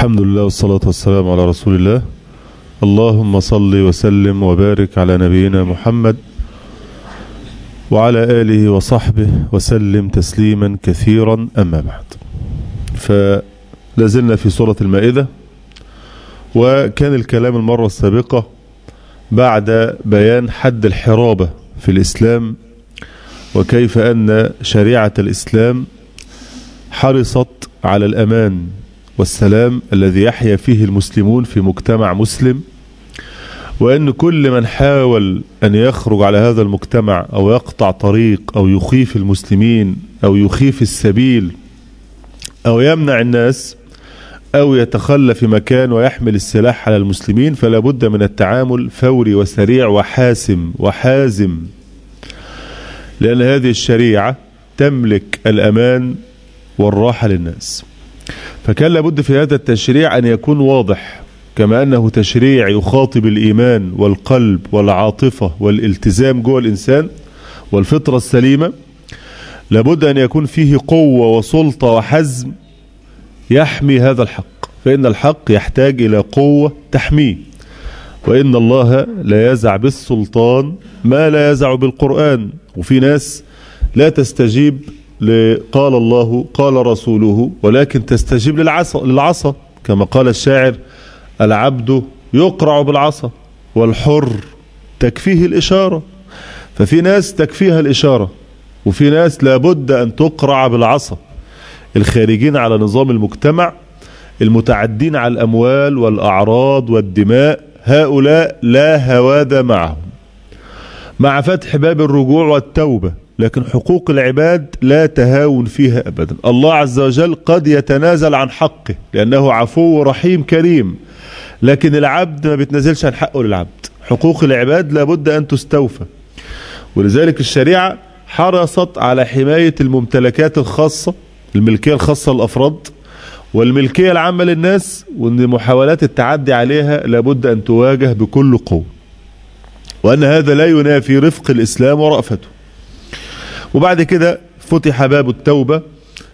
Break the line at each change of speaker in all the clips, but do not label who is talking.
الحمد لله والصلاة والسلام على رسول الله اللهم صل وسلم وبارك على نبينا محمد وعلى آله وصحبه وسلم تسليما كثيرا أما بعد فلازلنا في سورة المائدة وكان الكلام المرة السابقة بعد بيان حد الحرابة في الإسلام وكيف أن شريعة الإسلام حرصت على الأمان والسلام الذي يحيا فيه المسلمون في مجتمع مسلم وأن كل من حاول أن يخرج على هذا المجتمع أو يقطع طريق أو يخيف المسلمين أو يخيف السبيل أو يمنع الناس أو يتخلى في مكان ويحمل السلاح على المسلمين فلا بد من التعامل فوري وسريع وحاسم وحازم لأن هذه الشريعة تملك الأمان والراحة للناس فكان لابد في هذا التشريع أن يكون واضح كما أنه تشريع يخاطب الإيمان والقلب والعاطفة والالتزام جوه الإنسان والفطرة السليمة لابد أن يكون فيه قوة وسلطة وحزم يحمي هذا الحق فإن الحق يحتاج إلى قوة تحميه وإن الله لا يزع بالسلطان ما لا يزع بالقرآن وفي ناس لا تستجيب قال الله قال رسوله ولكن تستجيب للعصا للعصا كما قال الشاعر العبد يقرع بالعصا والحر تكفيه الإشارة ففي ناس تكفيها الإشارة وفي ناس لابد أن تقرع بالعصا الخارجين على نظام المجتمع المتعدين على الأموال والأعراض والدماء هؤلاء لا هواد معهم مع فتح باب الرجوع والتوبة لكن حقوق العباد لا تهاون فيها أبدا الله عز وجل قد يتنازل عن حقه لأنه عفو رحيم كريم لكن العبد ما بيتنازلش عن حقه للعبد حقوق العباد لابد أن تستوفى ولذلك الشريعة حرصت على حماية الممتلكات الخاصة الملكية الخاصة للأفراد والملكية العامة للناس وأن محاولات التعدي عليها لابد أن تواجه بكل قوة وأن هذا لا ينافي رفق الإسلام ورأفته وبعد كده فتح باب التوبة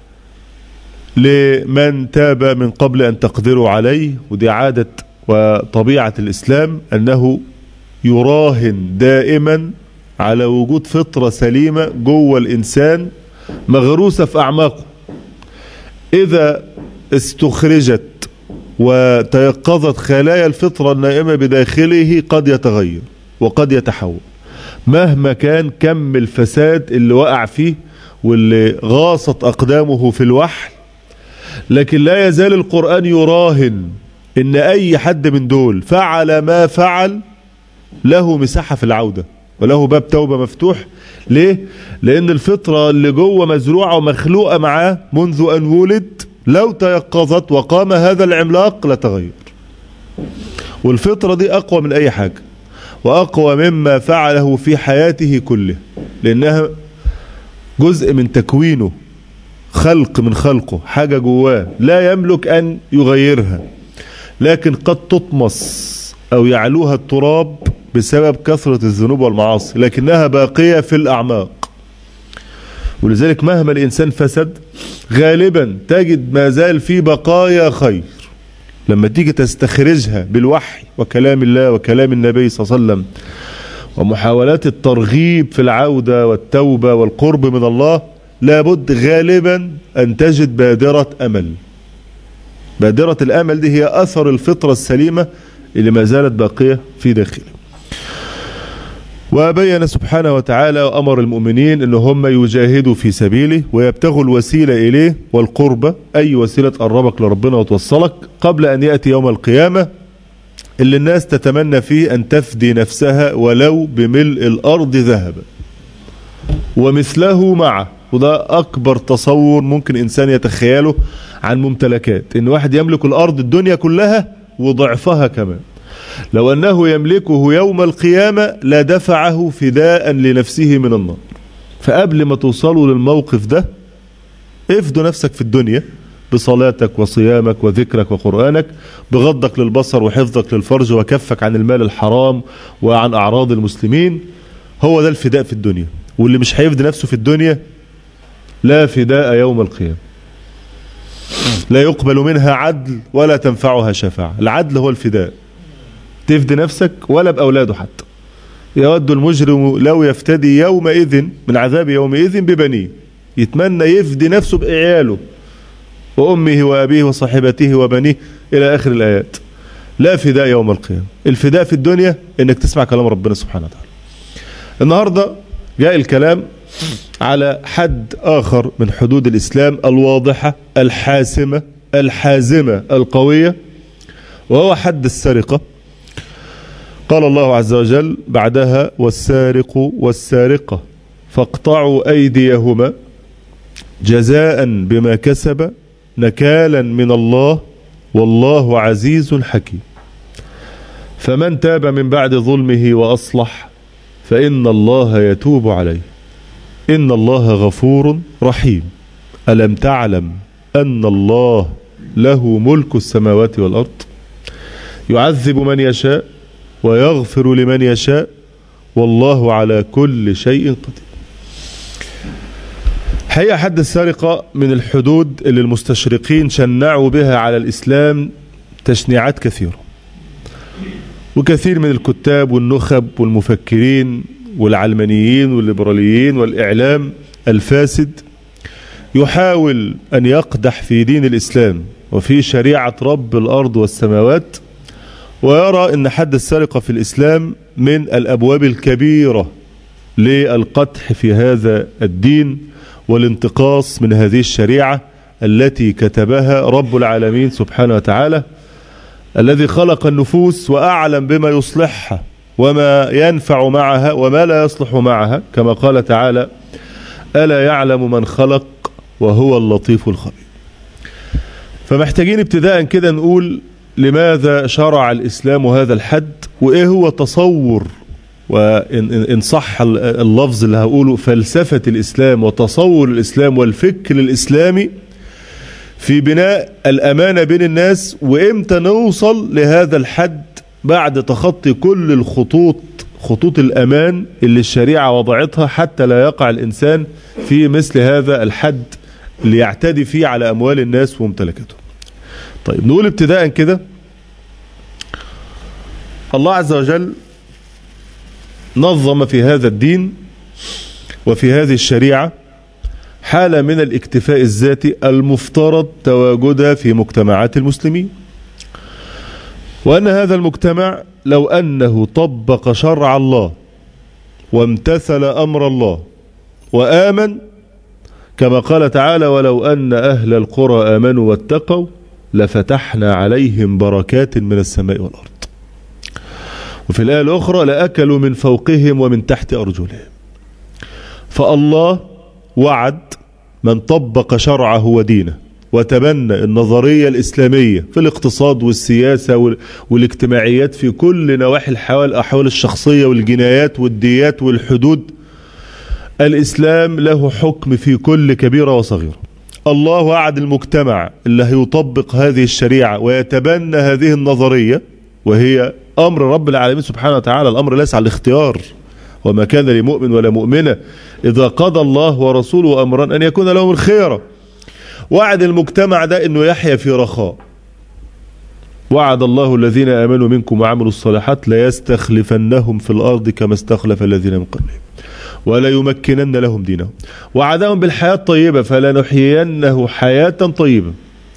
لمن تاب من قبل أن تقدروا عليه ودي عادة وطبيعة الإسلام أنه يراهن دائما على وجود فطرة سليمة جوه الإنسان مغروسة في أعماقه إذا استخرجت وتيقظت خلايا الفطرة النائمة بداخله قد يتغير وقد يتحول مهما كان كم الفساد اللي وقع فيه واللي غاصت أقدامه في الوحل لكن لا يزال القرآن يراهن إن أي حد من دول فعل ما فعل له مساحة في العودة وله باب توبة مفتوح ليه؟ لأن الفطرة اللي جوه مزروعة ومخلوقة معاه منذ أن ولد لو تيقظت وقام هذا العملاق لتغير والفطرة دي أقوى من أي حاجة وأقوى مما فعله في حياته كله لأنها جزء من تكوينه خلق من خلقه حاجة جواه لا يملك أن يغيرها لكن قد تطمس أو يعلوها التراب بسبب كثرة الذنوب والمعاصي لكنها باقية في الأعماق ولذلك مهما الإنسان فسد غالبا تجد ما زال في بقايا خير لما تيجي تستخرجها بالوحي وكلام الله وكلام النبي صلى الله عليه وسلم ومحاولات الترغيب في العودة والتوبة والقرب من الله لابد غالبا أن تجد بادرة أمل بادرة الأمل دي هي أثر الفطرة السليمة اللي ما زالت باقية في داخله وبين سبحانه وتعالى وأمر المؤمنين أن هم يجاهدوا في سبيله ويبتغوا الوسيلة إليه والقربة أي وسيلة تقربك لربنا وتوصلك قبل أن يأتي يوم القيامة اللي الناس تتمنى فيه أن تفدي نفسها ولو بملء الأرض ذهبا ومثله معه وده أكبر تصور ممكن إنسان يتخيله عن ممتلكات إن واحد يملك الأرض الدنيا كلها وضعفها كمان لو أنه يملكه يوم القيامة لدفعه فداء لنفسه من النار فقبل ما توصلوا للموقف ده افدوا نفسك في الدنيا بصلاتك وصيامك وذكرك وقرآنك بغضك للبصر وحفظك للفرج وكفك عن المال الحرام وعن أعراض المسلمين هو ده الفداء في الدنيا واللي مش هيفدي نفسه في الدنيا لا فداء يوم القيامة لا يقبل منها عدل ولا تنفعها شفاعة العدل هو الفداء تفدي نفسك ولا بأولاده حتى يود المجرم لو يفتدي يومئذ من عذاب يومئذ ببنيه يتمنى يفدي نفسه بعياله وأمه وأبيه وصاحبته وبنيه إلى آخر الآيات لا فداء يوم القيامة الفداء في الدنيا إنك تسمع كلام ربنا سبحانه وتعالى النهاردة جاء الكلام على حد آخر من حدود الإسلام الواضحة الحاسمة الحازمة القوية وهو حد السرقة قال الله عز وجل بعدها والسارق والسارقة فاقطعوا أيديهما جزاء بما كسب نكالا من الله والله عزيز حكيم فمن تاب من بعد ظلمه وأصلح فإن الله يتوب عليه إن الله غفور رحيم ألم تعلم أن الله له ملك السماوات والأرض يعذب من يشاء ويغفر لمن يشاء والله على كل شيء قدير حقيقة حد السرقة من الحدود اللي المستشرقين شنعوا بها على الإسلام تشنيعات كثيرة وكثير من الكتاب والنخب والمفكرين والعلمانيين والليبراليين والإعلام الفاسد يحاول أن يقدح في دين الإسلام وفي شريعة رب الأرض والسماوات ويرى أن حد السرقة في الإسلام من الأبواب الكبيرة للقدح في هذا الدين والانتقاص من هذه الشريعة التي كتبها رب العالمين سبحانه وتعالى الذي خلق النفوس وأعلم بما يصلحها وما ينفع معها وما لا يصلح معها كما قال تعالى ألا يعلم من خلق وهو اللطيف الخبير فمحتاجين ابتداء كده نقول لماذا شرع الإسلام هذا الحد وإيه هو تصور وإن صح اللفظ اللي هقوله فلسفة الإسلام وتصور الإسلام والفكر الإسلامي في بناء الأمانة بين الناس وإمتى نوصل لهذا الحد بعد تخطي كل الخطوط خطوط الأمان اللي الشريعة وضعتها حتى لا يقع الإنسان في مثل هذا الحد اللي يعتدي فيه على أموال الناس وممتلكاتهم طيب نقول ابتداء كده الله عز وجل نظم في هذا الدين وفي هذه الشريعة حالة من الاكتفاء الذاتي المفترض تواجدها في مجتمعات المسلمين وأن هذا المجتمع لو أنه طبق شرع الله وامتثل أمر الله وآمن كما قال تعالى ولو أن أهل القرى آمنوا واتقوا لفتحنا عليهم بركات من السماء والأرض وفي الآية الأخرى لأكلوا من فوقهم ومن تحت أرجلهم فالله وعد من طبق شرعه ودينه وتبنى النظرية الإسلامية في الاقتصاد والسياسة والاجتماعيات في كل نواحي الحوال الأحوال الشخصية والجنايات والديات والحدود الإسلام له حكم في كل كبيرة وصغيرة الله وعد المجتمع اللي هيطبق هذه الشريعة ويتبنى هذه النظرية وهي أمر رب العالمين سبحانه وتعالى الأمر ليس على الاختيار وما كان لمؤمن ولا مؤمنة إذا قضى الله ورسوله أمرا أن يكون لهم الخيرة وعد المجتمع ده أنه يحيا في رخاء وعد الله الذين آمنوا منكم وعملوا الصالحات ليستخلفنهم في الأرض كما استخلف الذين من قبلهم ولا يمكنن لهم دينهم وعدهم بالحياة الطيبة فلنحيينه حياة طيبة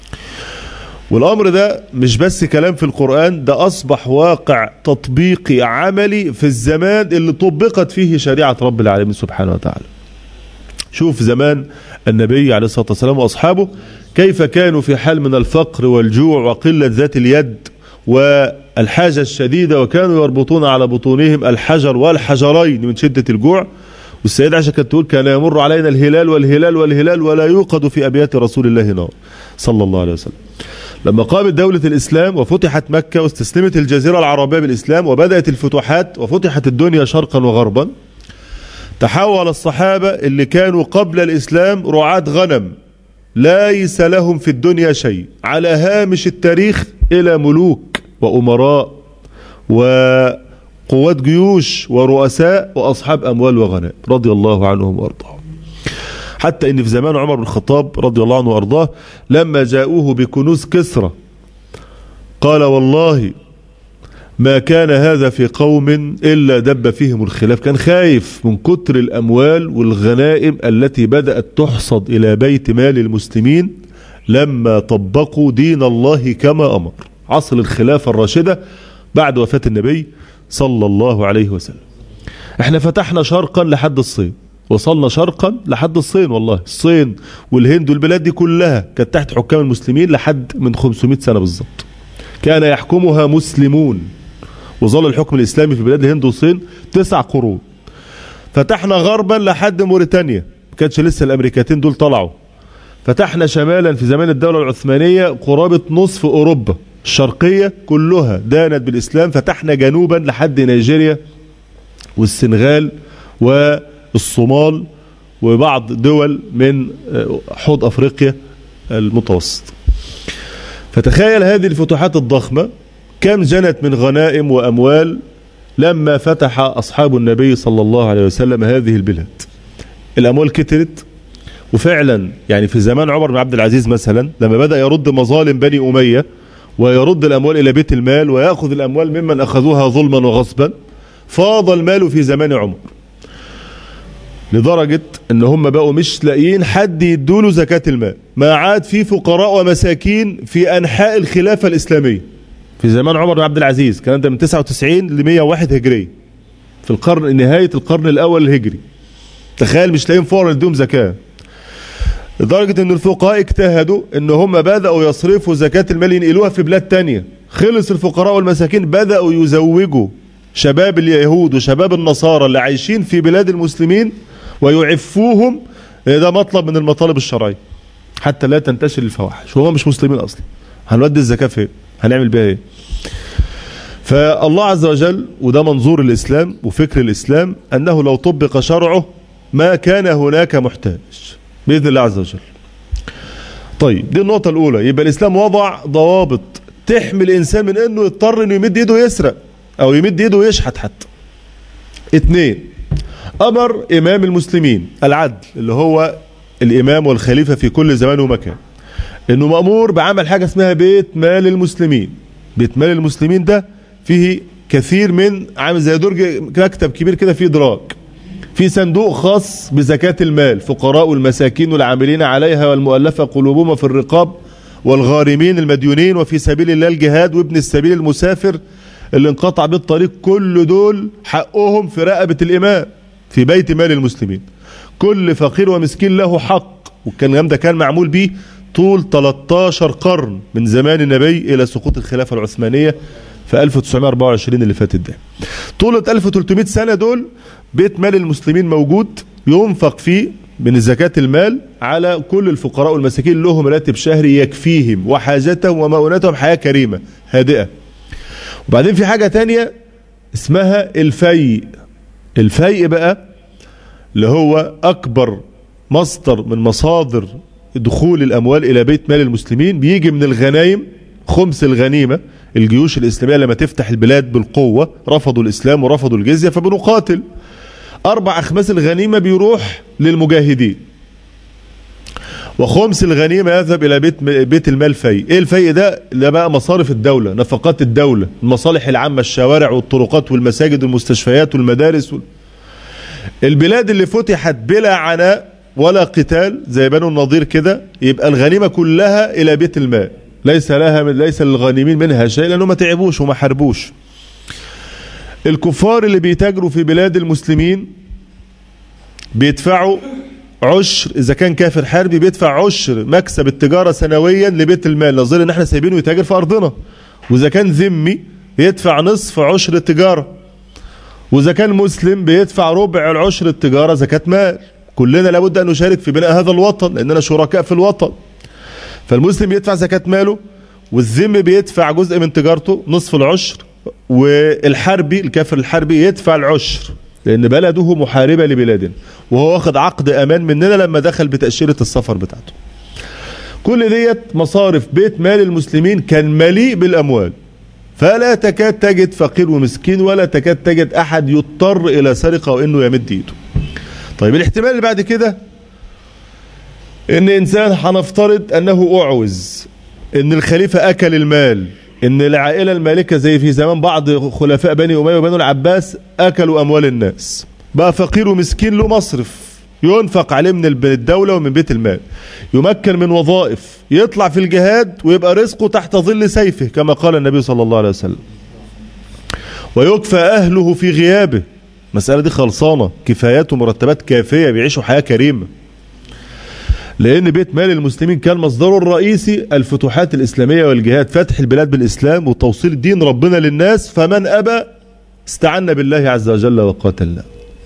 والأمر ده مش بس كلام في القرآن ده أصبح واقع تطبيقي عملي في الزمان اللي طبقت فيه شريعة رب العالمين سبحانه وتعالى شوف زمان النبي عليه الصلاة والسلام وأصحابه كيف كانوا في حال من الفقر والجوع وقلة ذات اليد والحاجة الشديدة وكانوا يربطون على بطونهم الحجر والحجرين من شدة الجوع والسيدة عائشة كانت تقول كان يمر علينا الهلال والهلال والهلال ولا يوقد في أبيات رسول الله نار صلى الله عليه وسلم لما قامت دولة الإسلام وفتحت مكة واستسلمت الجزيرة العربية بالإسلام وبدأت الفتوحات وفتحت الدنيا شرقا وغربا تحول الصحابة اللي كانوا قبل الإسلام رعاة غنم ليس لهم في الدنيا شيء على هامش التاريخ إلى ملوك وأمراء وقوات جيوش ورؤساء وأصحاب أموال وغنائم رضي الله عنهم وارضاهم حتى ان في زمان عمر بن الخطاب رضي الله عنه وارضاه لما جاءوه بكنوز كسرى قال والله ما كان هذا في قوم إلا دب فيهم الخلاف كان خايف من كتر الأموال والغنائم التي بدأت تحصد إلى بيت مال المسلمين لما طبقوا دين الله كما أمر عصر الخلافة الراشدة بعد وفاة النبي صلى الله عليه وسلم احنا فتحنا شرقا لحد الصين وصلنا شرقا لحد الصين والله الصين والهند والبلاد دي كلها كانت تحت حكام المسلمين لحد من 500 سنة بالظبط كان يحكمها مسلمون وظل الحكم الإسلامي في بلاد الهند والصين تسع قرون فتحنا غربا لحد موريتانيا ما كانش لسه الأمريكتين دول طلعوا فتحنا شمالا في زمان الدولة العثمانية قرابة نصف أوروبا الشرقية كلها دانت بالإسلام فتحنا جنوبا لحد نيجيريا والسنغال والصومال وبعض دول من حوض أفريقيا المتوسط فتخيل هذه الفتوحات الضخمة كم جنت من غنائم وأموال لما فتح أصحاب النبي صلى الله عليه وسلم هذه البلاد الأموال كترت وفعلا يعني في زمان عمر بن عبد العزيز مثلا لما بدأ يرد مظالم بني أمية ويرد الأموال إلى بيت المال ويأخذ الأموال ممن أخذوها ظلما وغصبا فاض المال في زمان عمر لدرجة ان هم بقوا مش لاقيين حد يدوله زكاة المال ما عاد في فقراء ومساكين في انحاء الخلافة الاسلامية في زمان عمر بن عبد العزيز الكلام ده من 99 ل 101 هجري في القرن نهاية القرن الاول الهجري تخيل مش لاقيين فقراء يدوهم زكاة لدرجة ان الفقهاء اجتهدوا ان هم بدأوا يصرفوا زكاة المال ينقلوها في بلاد تانية خلص الفقراء والمساكين بدأوا يزوجوا شباب اليهود وشباب النصارى اللي عايشين في بلاد المسلمين ويعفوهم ده مطلب من المطالب الشرعية حتى لا تنتشر الفواحش وهم مش مسلمين اصلا هنودي الزكاة فين هنعمل بيها ايه فالله عز وجل وده منظور الاسلام وفكر الاسلام انه لو طبق شرعه ما كان هناك محتاج باذن الله عز وجل طيب دي النقطة الاولى يبقى الاسلام وضع ضوابط تحمي الانسان من انه يضطر انه يمد ايده يسرق او يمد ايده يشحت حتى اثنين امر امام المسلمين العدل اللي هو الامام والخليفة في كل زمان ومكان انه مأمور بعمل حاجة اسمها بيت مال المسلمين بيت مال المسلمين ده فيه كثير من عامل زي درج مكتب كبير كده فيه دراج في صندوق خاص بزكاة المال فقراء والمساكين والعاملين عليها والمؤلفة قلوبهم في الرقاب والغارمين المديونين وفي سبيل الله الجهاد وابن السبيل المسافر اللي انقطع بالطريق كل دول حقهم في رقبة الإمام في بيت مال المسلمين كل فقير ومسكين له حق والكلام ده كان معمول بيه طول 13 قرن من زمان النبي إلى سقوط الخلافة العثمانية في 1924 اللي فاتت ده طولة 1300 سنة دول بيت مال المسلمين موجود ينفق فيه من زكاة المال على كل الفقراء والمساكين لهم راتب شهري يكفيهم وحاجتهم ومؤونتهم حياة كريمة هادئة وبعدين في حاجة تانية اسمها الفيء الفيء بقى اللي هو أكبر مصدر من مصادر دخول الأموال إلى بيت مال المسلمين بيجي من الغنايم خمس الغنيمة الجيوش الإسلامية لما تفتح البلاد بالقوة رفضوا الإسلام ورفضوا الجزية فبنقاتل أربع أخماس الغنيمة بيروح للمجاهدين وخمس الغنيمة يذهب إلى بيت بيت المال في إيه الفي ده اللي بقى مصارف الدولة نفقات الدولة المصالح العامة الشوارع والطرقات والمساجد والمستشفيات والمدارس وال... البلاد اللي فتحت بلا عناء ولا قتال زي بنو النضير كده يبقى الغنيمة كلها إلى بيت المال ليس لها من ليس للغانمين منها شيء لأنه ما تعبوش وما حاربوش الكفار اللي بيتاجروا في بلاد المسلمين بيدفعوا عشر اذا كان كافر حربي بيدفع عشر مكسب التجارة سنويا لبيت المال نظير ان احنا سايبينه يتاجر في ارضنا واذا كان ذمي يدفع نصف عشر التجارة واذا كان مسلم بيدفع ربع العشر التجارة زكاة مال كلنا لابد ان نشارك في بناء هذا الوطن لاننا شركاء في الوطن فالمسلم يدفع زكاة ماله والذم بيدفع جزء من تجارته نصف العشر والحربي الكافر الحربي يدفع العشر لأن بلده محاربة لبلادنا وهو واخد عقد أمان مننا لما دخل بتأشيرة السفر بتاعته كل ديت مصارف بيت مال المسلمين كان مليء بالأموال فلا تكاد تجد فقير ومسكين ولا تكاد تجد أحد يضطر إلى سرقة وإنه يمد إيده طيب الاحتمال اللي بعد كده ان انسان هنفترض انه اعوز ان الخليفة اكل المال ان العائلة المالكة زي في زمان بعض خلفاء بني امية وبنو العباس اكلوا اموال الناس بقى فقير ومسكين له مصرف ينفق عليه من الدولة ومن بيت المال يمكن من وظائف يطلع في الجهاد ويبقى رزقه تحت ظل سيفه كما قال النبي صلى الله عليه وسلم ويكفى أهله في غيابه مسألة دي خلصانة كفايات ومرتبات كافية بيعيشوا حياة كريمة لأن بيت مال المسلمين كان مصدره الرئيسي الفتوحات الإسلامية والجهاد فتح البلاد بالإسلام وتوصيل دين ربنا للناس فمن أبى استعنا بالله عز وجل وقاتلنا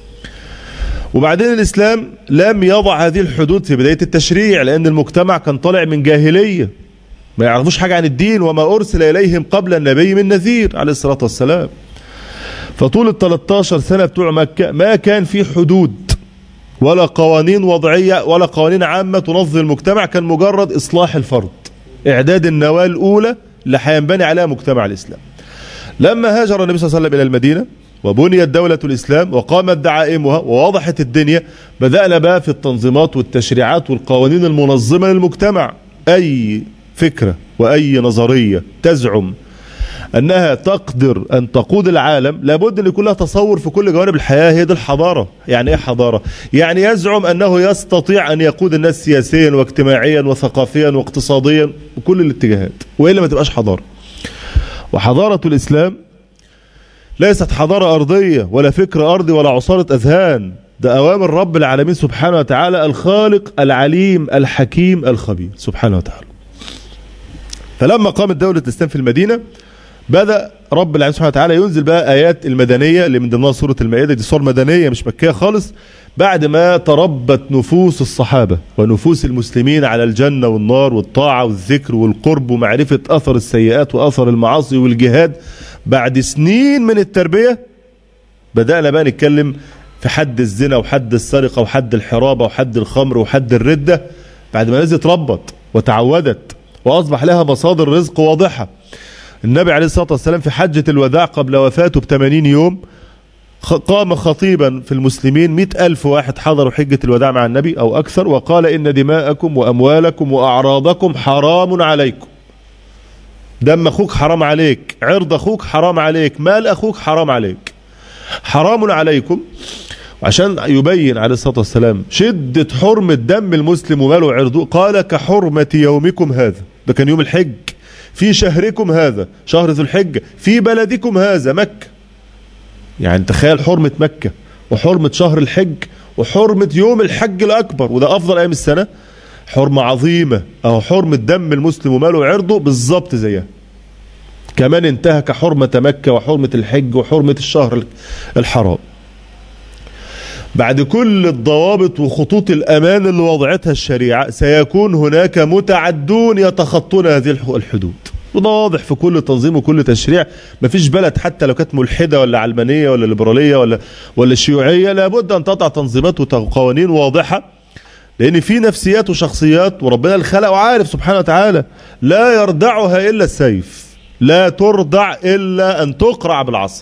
وبعدين الإسلام لم يضع هذه الحدود في بداية التشريع لأن المجتمع كان طالع من جاهلية ما يعرفوش حاجة عن الدين وما أرسل إليهم قبل النبي من نذير عليه الصلاة والسلام فطول ال 13 سنة بتوع مكة ما كان في حدود ولا قوانين وضعية ولا قوانين عامة تنظم المجتمع كان مجرد إصلاح الفرد إعداد النواة الأولى اللي هينبني عليها مجتمع الإسلام لما هاجر النبي صلى الله عليه وسلم إلى المدينة وبنيت دولة الإسلام وقامت دعائمها ووضحت الدنيا بدأنا بقى في التنظيمات والتشريعات والقوانين المنظمة للمجتمع أي فكرة وأي نظرية تزعم أنها تقدر أن تقود العالم لابد أن يكون لها تصور في كل جوانب الحياة هي دي الحضارة يعني إيه حضارة؟ يعني يزعم أنه يستطيع أن يقود الناس سياسيا واجتماعيا وثقافيا واقتصاديا وكل الاتجاهات وإلا ما تبقاش حضارة وحضارة الإسلام ليست حضارة أرضية ولا فكر أرضي ولا عصارة أذهان ده أوامر رب العالمين سبحانه وتعالى الخالق العليم الحكيم الخبير سبحانه وتعالى فلما قامت دولة الإسلام في المدينة بدأ رب العالمين سبحانه وتعالى ينزل بقى آيات المدنية اللي من ضمنها سورة المائدة دي صور مدنية مش مكية خالص بعد ما تربت نفوس الصحابة ونفوس المسلمين على الجنة والنار والطاعة والذكر والقرب ومعرفة أثر السيئات وأثر المعاصي والجهاد بعد سنين من التربية بدأنا بقى نتكلم في حد الزنا وحد السرقة وحد الحرابة وحد الخمر وحد الردة بعد ما نزلت ربت وتعودت وأصبح لها مصادر رزق واضحة النبي عليه الصلاة والسلام في حجة الوداع قبل وفاته ب 80 يوم قام خطيبا في المسلمين مئة ألف واحد حضروا حجة الوداع مع النبي أو أكثر وقال إن دماءكم وأموالكم وأعراضكم حرام عليكم دم أخوك حرام عليك عرض أخوك حرام عليك مال أخوك حرام عليك حرام عليكم عشان يبين عليه الصلاة والسلام شدة حرمة دم المسلم وماله وعرضه قال كحرمة يومكم هذا ده كان يوم الحج في شهركم هذا شهر ذو الحجة في بلدكم هذا مكة يعني تخيل حرمة مكة وحرمة شهر الحج وحرمة يوم الحج الأكبر وده أفضل أيام السنة حرمة عظيمة أو حرمة دم المسلم وماله وعرضه بالظبط زيها كمان انتهك حرمة مكة وحرمة الحج وحرمة الشهر الحرام بعد كل الضوابط وخطوط الأمان اللي وضعتها الشريعة سيكون هناك متعدون يتخطون هذه الحدود وده واضح في كل تنظيم وكل تشريع مفيش بلد حتى لو كانت ملحدة ولا علمانية ولا ليبرالية ولا ولا شيوعية لابد أن تضع تنظيمات وقوانين واضحة لأن في نفسيات وشخصيات وربنا الخلق وعارف سبحانه وتعالى لا يردعها إلا السيف لا تردع إلا أن تقرع بالعصا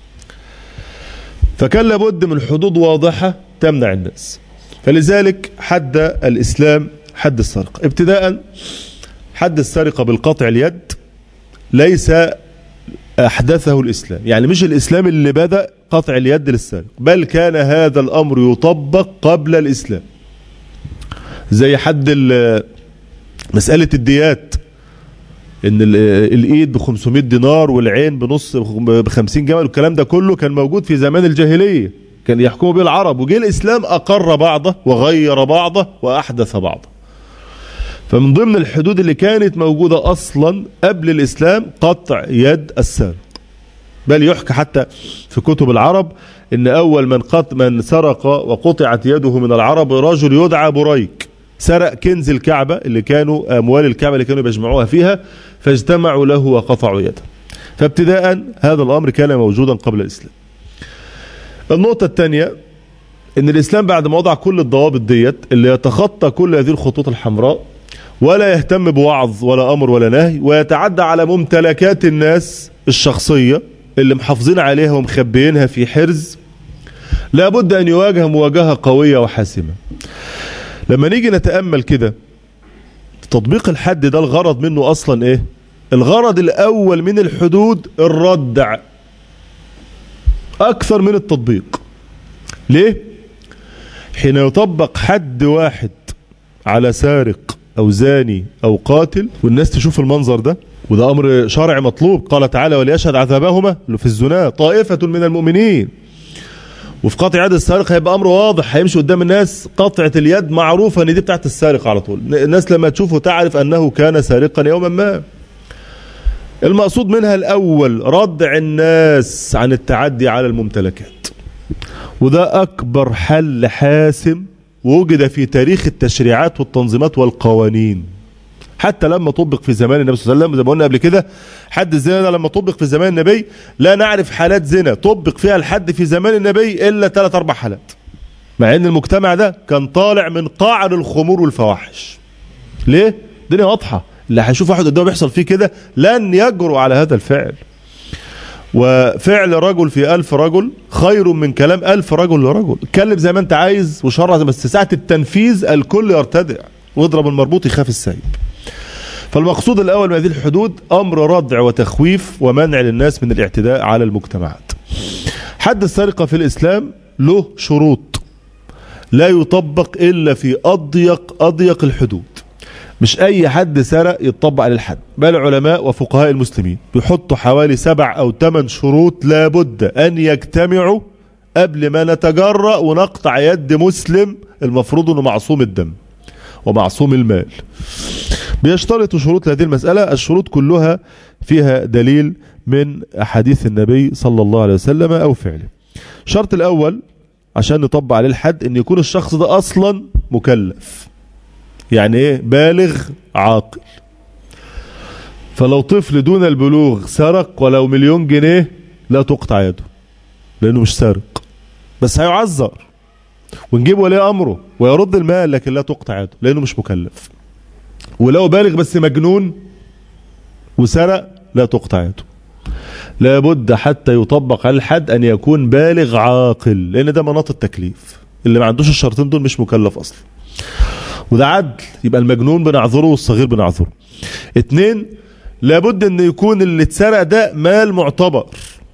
فكان لابد من حدود واضحة تمنع الناس فلذلك حد الإسلام حد السرقة ابتداء حد السرقة بالقطع اليد ليس أحدثه الإسلام يعني مش الإسلام اللي بدأ قطع اليد للسارق بل كان هذا الأمر يطبق قبل الإسلام زي حد مسألة الديات ان الايد ب 500 دينار والعين بنص ب 50 جمل والكلام ده كله كان موجود في زمان الجاهليه كان يحكموا به العرب وجه الاسلام اقر بعضه وغير بعضه واحدث بعضه فمن ضمن الحدود اللي كانت موجوده اصلا قبل الاسلام قطع يد السارق بل يحكى حتى في كتب العرب ان اول من قط من سرق وقطعت يده من العرب رجل يدعى بريك سرق كنز الكعبة اللي كانوا أموال الكعبة اللي كانوا بيجمعوها فيها فاجتمعوا له وقطعوا يده فابتداء هذا الأمر كان موجودا قبل الإسلام النقطة الثانية ان الإسلام بعد ما وضع كل الضوابط ديت اللي يتخطى كل هذه الخطوط الحمراء ولا يهتم بوعظ ولا أمر ولا نهي ويتعدى على ممتلكات الناس الشخصية اللي محافظين عليها ومخبيينها في حرز لابد أن يواجه مواجهة قوية وحاسمة لما نيجي نتأمل كده تطبيق الحد ده الغرض منه أصلا إيه الغرض الأول من الحدود الردع أكثر من التطبيق ليه حين يطبق حد واحد على سارق أو زاني أو قاتل والناس تشوف المنظر ده وده أمر شرعي مطلوب قال تعالى وليشهد عذابهما في الزنا طائفة من المؤمنين وفي قطع يد السارق هيبقى امر واضح هيمشي قدام الناس قطعة اليد معروفة ان دي بتاعت السارق على طول الناس لما تشوفه تعرف انه كان سارقا يوما ما المقصود منها الاول ردع الناس عن التعدي على الممتلكات وده اكبر حل حاسم وجد في تاريخ التشريعات والتنظيمات والقوانين حتى لما طبق في زمان النبي صلى الله عليه وسلم زي ما قلنا قبل كده حد الزنا ده لما طبق في زمان النبي لا نعرف حالات زنا طبق فيها الحد في زمان النبي الا ثلاث اربع حالات مع ان المجتمع ده كان طالع من قعر الخمور والفواحش ليه الدنيا واضحه اللي هيشوف واحد قدامه بيحصل فيه كده لن يجرؤ على هذا الفعل وفعل رجل في ألف رجل خير من كلام ألف رجل لرجل اتكلم زي ما انت عايز وشرع بس ساعة التنفيذ الكل يرتدع واضرب المربوط يخاف السايب فالمقصود الأول من هذه الحدود أمر ردع وتخويف ومنع للناس من الاعتداء على المجتمعات حد السرقة في الإسلام له شروط لا يطبق إلا في أضيق أضيق الحدود مش أي حد سرق يطبق على الحد بل علماء وفقهاء المسلمين بيحطوا حوالي سبع أو ثمان شروط لابد أن يجتمعوا قبل ما نتجرأ ونقطع يد مسلم المفروض أنه معصوم الدم ومعصوم المال بيشترط شروط لهذه المسألة الشروط كلها فيها دليل من أحاديث النبي صلى الله عليه وسلم أو فعله الشرط الأول عشان نطبق عليه الحد أن يكون الشخص ده أصلا مكلف يعني إيه بالغ عاقل فلو طفل دون البلوغ سرق ولو مليون جنيه لا تقطع يده لأنه مش سارق بس هيعذر ونجيب ولي أمره ويرد المال لكن لا تقطع يده لأنه مش مكلف ولو بالغ بس مجنون وسرق لا تقطع يده لابد حتى يطبق على الحد أن يكون بالغ عاقل لأن ده مناط التكليف اللي ما عندوش الشرطين دول مش مكلف أصلا وده عدل يبقى المجنون بنعذره والصغير بنعذره اتنين لابد ان يكون اللي اتسرق ده مال معتبر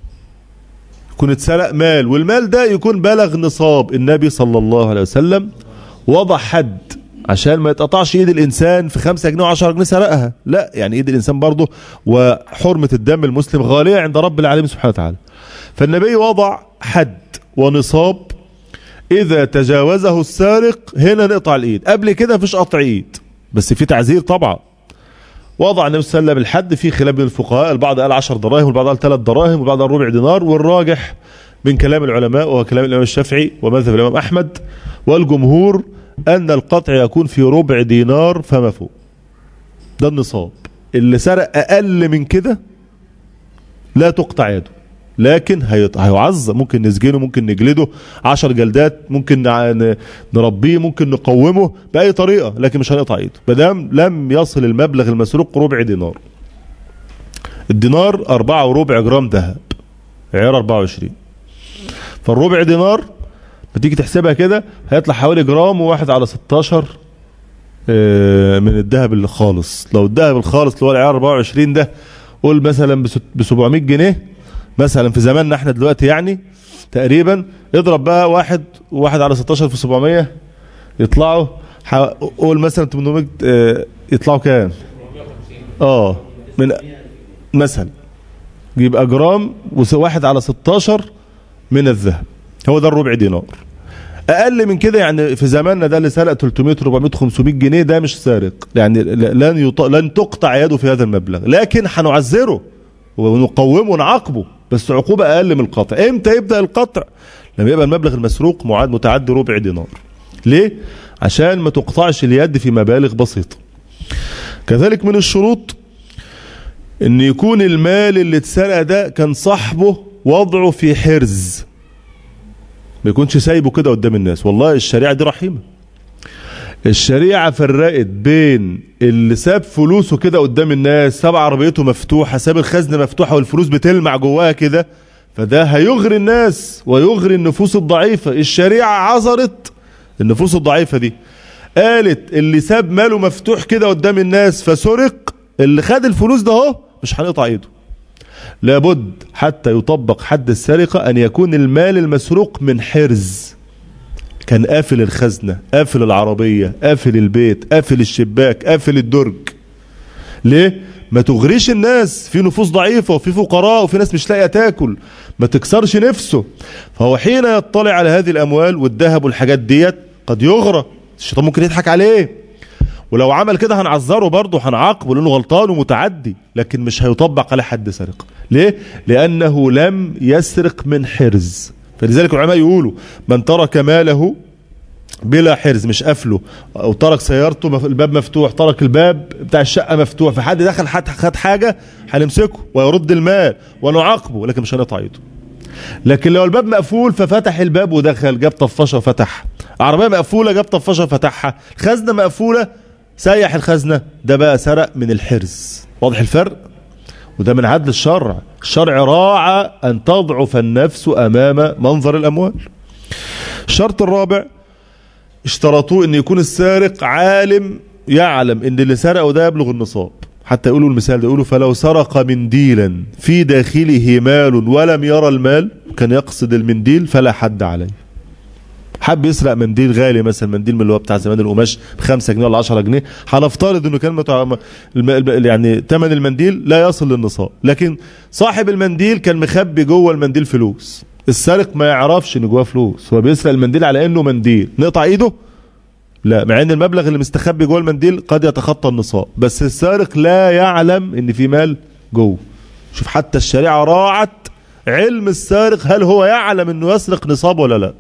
يكون اتسرق مال والمال ده يكون بلغ نصاب النبي صلى الله عليه وسلم وضع حد عشان ما يتقطعش ايد الانسان في خمسة جنيه وعشرة جنيه سرقها لا يعني ايد الانسان برضه وحرمة الدم المسلم غالية عند رب العالمين سبحانه وتعالى فالنبي وضع حد ونصاب اذا تجاوزه السارق هنا نقطع الايد قبل كده مفيش قطع ايد بس في تعزير طبعا وضع النبي صلى الله عليه وسلم الحد في خلاف بين الفقهاء البعض قال 10 دراهم والبعض قال 3 دراهم والبعض قال ربع دينار والراجح من كلام العلماء وهو كلام الامام الشافعي ومذهب الامام احمد والجمهور ان القطع يكون في ربع دينار فما فوق ده النصاب اللي سرق اقل من كده لا تقطع يده لكن هيعذب ممكن نسجنه ممكن نجلده عشر جلدات ممكن نربيه ممكن نقومه بأي طريقة لكن مش هنقطع ايده مادام لم يصل المبلغ المسروق ربع دينار الدينار أربعة وربع جرام ذهب عيار 24 فالربع دينار بتيجي تحسبها كده هيطلع حوالي جرام وواحد على 16 من الذهب الخالص لو الذهب الخالص اللي هو العيار 24 ده قول مثلا ب 700 جنيه مثلا في زماننا احنا دلوقتي يعني تقريبا اضرب بقى واحد واحد على 16 في 700 يطلعوا قول مثلا 800 اه يطلعوا كام اه من مثلا يبقى جرام وواحد على 16 من الذهب هو ده الربع دينار اقل من كده يعني في زماننا ده اللي سرق 300 400 500 جنيه ده مش سارق يعني لن يط... لن تقطع يده في هذا المبلغ لكن هنعذره ونقومه ونعاقبه بس عقوبة أقل من القطع إمتى يبدأ القطع لما يبقى المبلغ المسروق معاد متعدي ربع دينار ليه عشان ما تقطعش اليد في مبالغ بسيطة كذلك من الشروط ان يكون المال اللي اتسرق ده كان صاحبه وضعه في حرز ما يكونش سايبه كده قدام الناس والله الشريعة دي رحيمة الشريعة فرقت بين اللي ساب فلوسه كده قدام الناس ساب عربيته مفتوحة ساب الخزنة مفتوحة والفلوس بتلمع جواها كده فده هيغري الناس ويغري النفوس الضعيفة الشريعة عذرت النفوس الضعيفة دي قالت اللي ساب ماله مفتوح كده قدام الناس فسرق اللي خد الفلوس ده اهو مش هنقطع ايده لابد حتى يطبق حد السرقة ان يكون المال المسروق من حرز كان قافل الخزنة قافل العربية قافل البيت قافل الشباك قافل الدرج ليه ما تغريش الناس في نفوس ضعيفة وفي فقراء وفي ناس مش لاقية تاكل ما تكسرش نفسه فهو حين يطلع على هذه الأموال والذهب والحاجات ديت قد يغرى الشيطان ممكن يضحك عليه ولو عمل كده هنعذره برضه هنعاقبه لانه غلطان ومتعدي لكن مش هيطبق على حد سرقه ليه لانه لم يسرق من حرز فلذلك العلماء يقولوا من ترك ماله بلا حرز مش قفله او ترك سيارته مف- الباب مفتوح ترك الباب بتاع الشقه مفتوح فحد دخل حد خد حاجه هنمسكه ويرد المال ونعاقبه لكن مش هنقطع ايده لكن لو الباب مقفول ففتح الباب ودخل جاب طفشه وفتح عربيه مقفوله جاب طفشه وفتحها خزنه مقفوله سيح الخزنه ده بقى سرق من الحرز واضح الفرق وده من عدل الشرع الشرع راعى ان تضعف النفس امام منظر الاموال الشرط الرابع اشترطوه ان يكون السارق عالم يعلم ان اللي سرقه ده يبلغ النصاب حتى يقولوا المثال ده يقولوا فلو سرق منديلا في داخله مال ولم يرى المال كان يقصد المنديل فلا حد عليه حب يسرق منديل غالي مثلا منديل من اللي هو بتاع زمان القماش ب 5 جنيه ولا 10 جنيه هنفترض انه كان متع... الم... الم- يعني ثمن المنديل لا يصل للنصاب لكن صاحب المنديل كان مخبي جوه المنديل فلوس السارق ما يعرفش ان جواه فلوس هو بيسرق المنديل على انه منديل نقطع ايده لا مع ان المبلغ اللي مستخبي جوه المنديل قد يتخطى النصاب بس السارق لا يعلم ان في مال جوه شوف حتى الشريعه راعت علم السارق هل هو يعلم انه يسرق نصاب ولا لا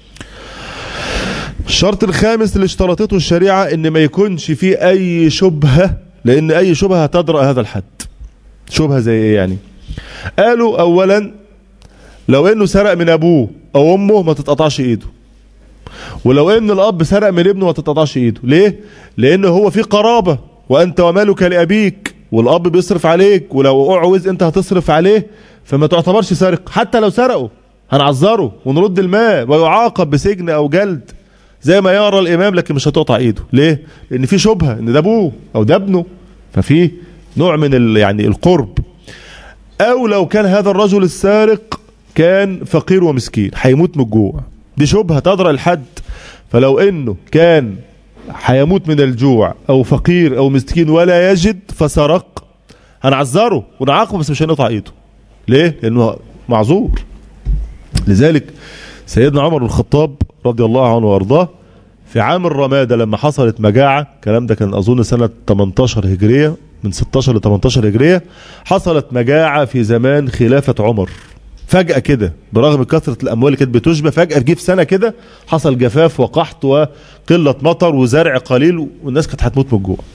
الشرط الخامس اللي اشترطته الشريعة ان ما يكونش فيه اي شبهة لان اي شبهة تدرأ هذا الحد شبهة زي ايه يعني قالوا اولا لو انه سرق من ابوه او امه ما تتقطعش ايده ولو ان الاب سرق من ابنه ما تتقطعش ايده ليه لان هو في قرابة وانت ومالك لابيك والاب بيصرف عليك ولو اعوز انت هتصرف عليه فما تعتبرش سارق حتى لو سرقه هنعذره ونرد المال ويعاقب بسجن او جلد زي ما يرى الامام لكن مش هتقطع ايده ليه لان في شبهه ان ده ابوه او ده ابنه ففي نوع من ال يعني القرب او لو كان هذا الرجل السارق كان فقير ومسكين هيموت من الجوع دي شبهه تدرى الحد فلو انه كان هيموت من الجوع او فقير او مسكين ولا يجد فسرق هنعذره ونعاقبه بس مش هنقطع ايده ليه لانه معذور لذلك سيدنا عمر بن الخطاب رضي الله عنه وارضاه في عام الرمادة لما حصلت مجاعة الكلام ده كان أظن سنة 18 هجرية من 16 ل 18 هجرية حصلت مجاعة في زمان خلافة عمر فجأة كده برغم كثرة الأموال اللي كانت بتشبه فجأة جه في سنة كده حصل جفاف وقحط وقلة مطر وزرع قليل والناس كانت هتموت من الجوع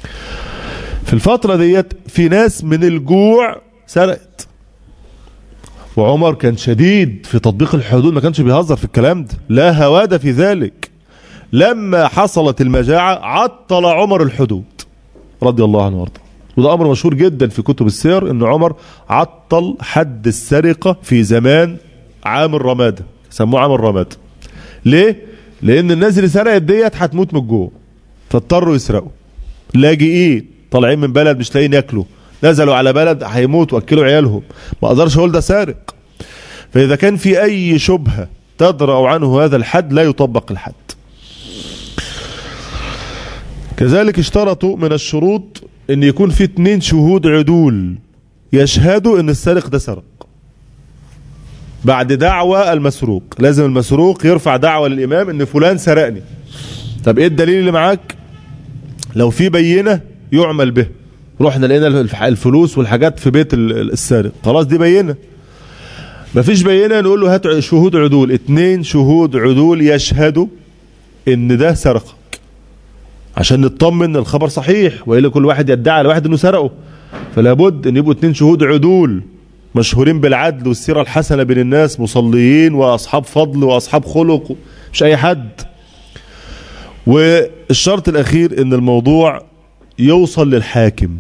في الفترة ديت في ناس من الجوع سرقت وعمر كان شديد في تطبيق الحدود ما كانش بيهزر في الكلام ده لا هواد في ذلك لما حصلت المجاعة عطل عمر الحدود رضي الله عنه وارضاه وده امر مشهور جدا في كتب السير ان عمر عطل حد السرقة في زمان عام الرمادة سموه عام الرمادة ليه لان الناس اللي سرقت ديت هتموت من الجوع فاضطروا يسرقوا لاجئين طالعين من بلد مش لاقيين ياكلوا نزلوا على بلد هيموتوا واكلوا عيالهم ما اقدرش اقول ده سارق فاذا كان في اي شبهه تدرا عنه هذا الحد لا يطبق الحد كذلك اشترطوا من الشروط ان يكون في اتنين شهود عدول يشهدوا ان السارق ده سرق بعد دعوة المسروق لازم المسروق يرفع دعوة للإمام ان فلان سرقني طب ايه الدليل اللي معاك لو في بينة يعمل به رحنا لقينا الفلوس والحاجات في بيت السارق خلاص دي بينة مفيش بينة نقول له هات شهود عدول اتنين شهود عدول يشهدوا ان ده سرقك عشان نطمن ان الخبر صحيح والا كل واحد يدعي على واحد انه سرقه فلا بد ان يبقوا اتنين شهود عدول مشهورين بالعدل والسيرة الحسنة بين الناس مصليين واصحاب فضل واصحاب خلق مش اي حد والشرط الاخير ان الموضوع يوصل للحاكم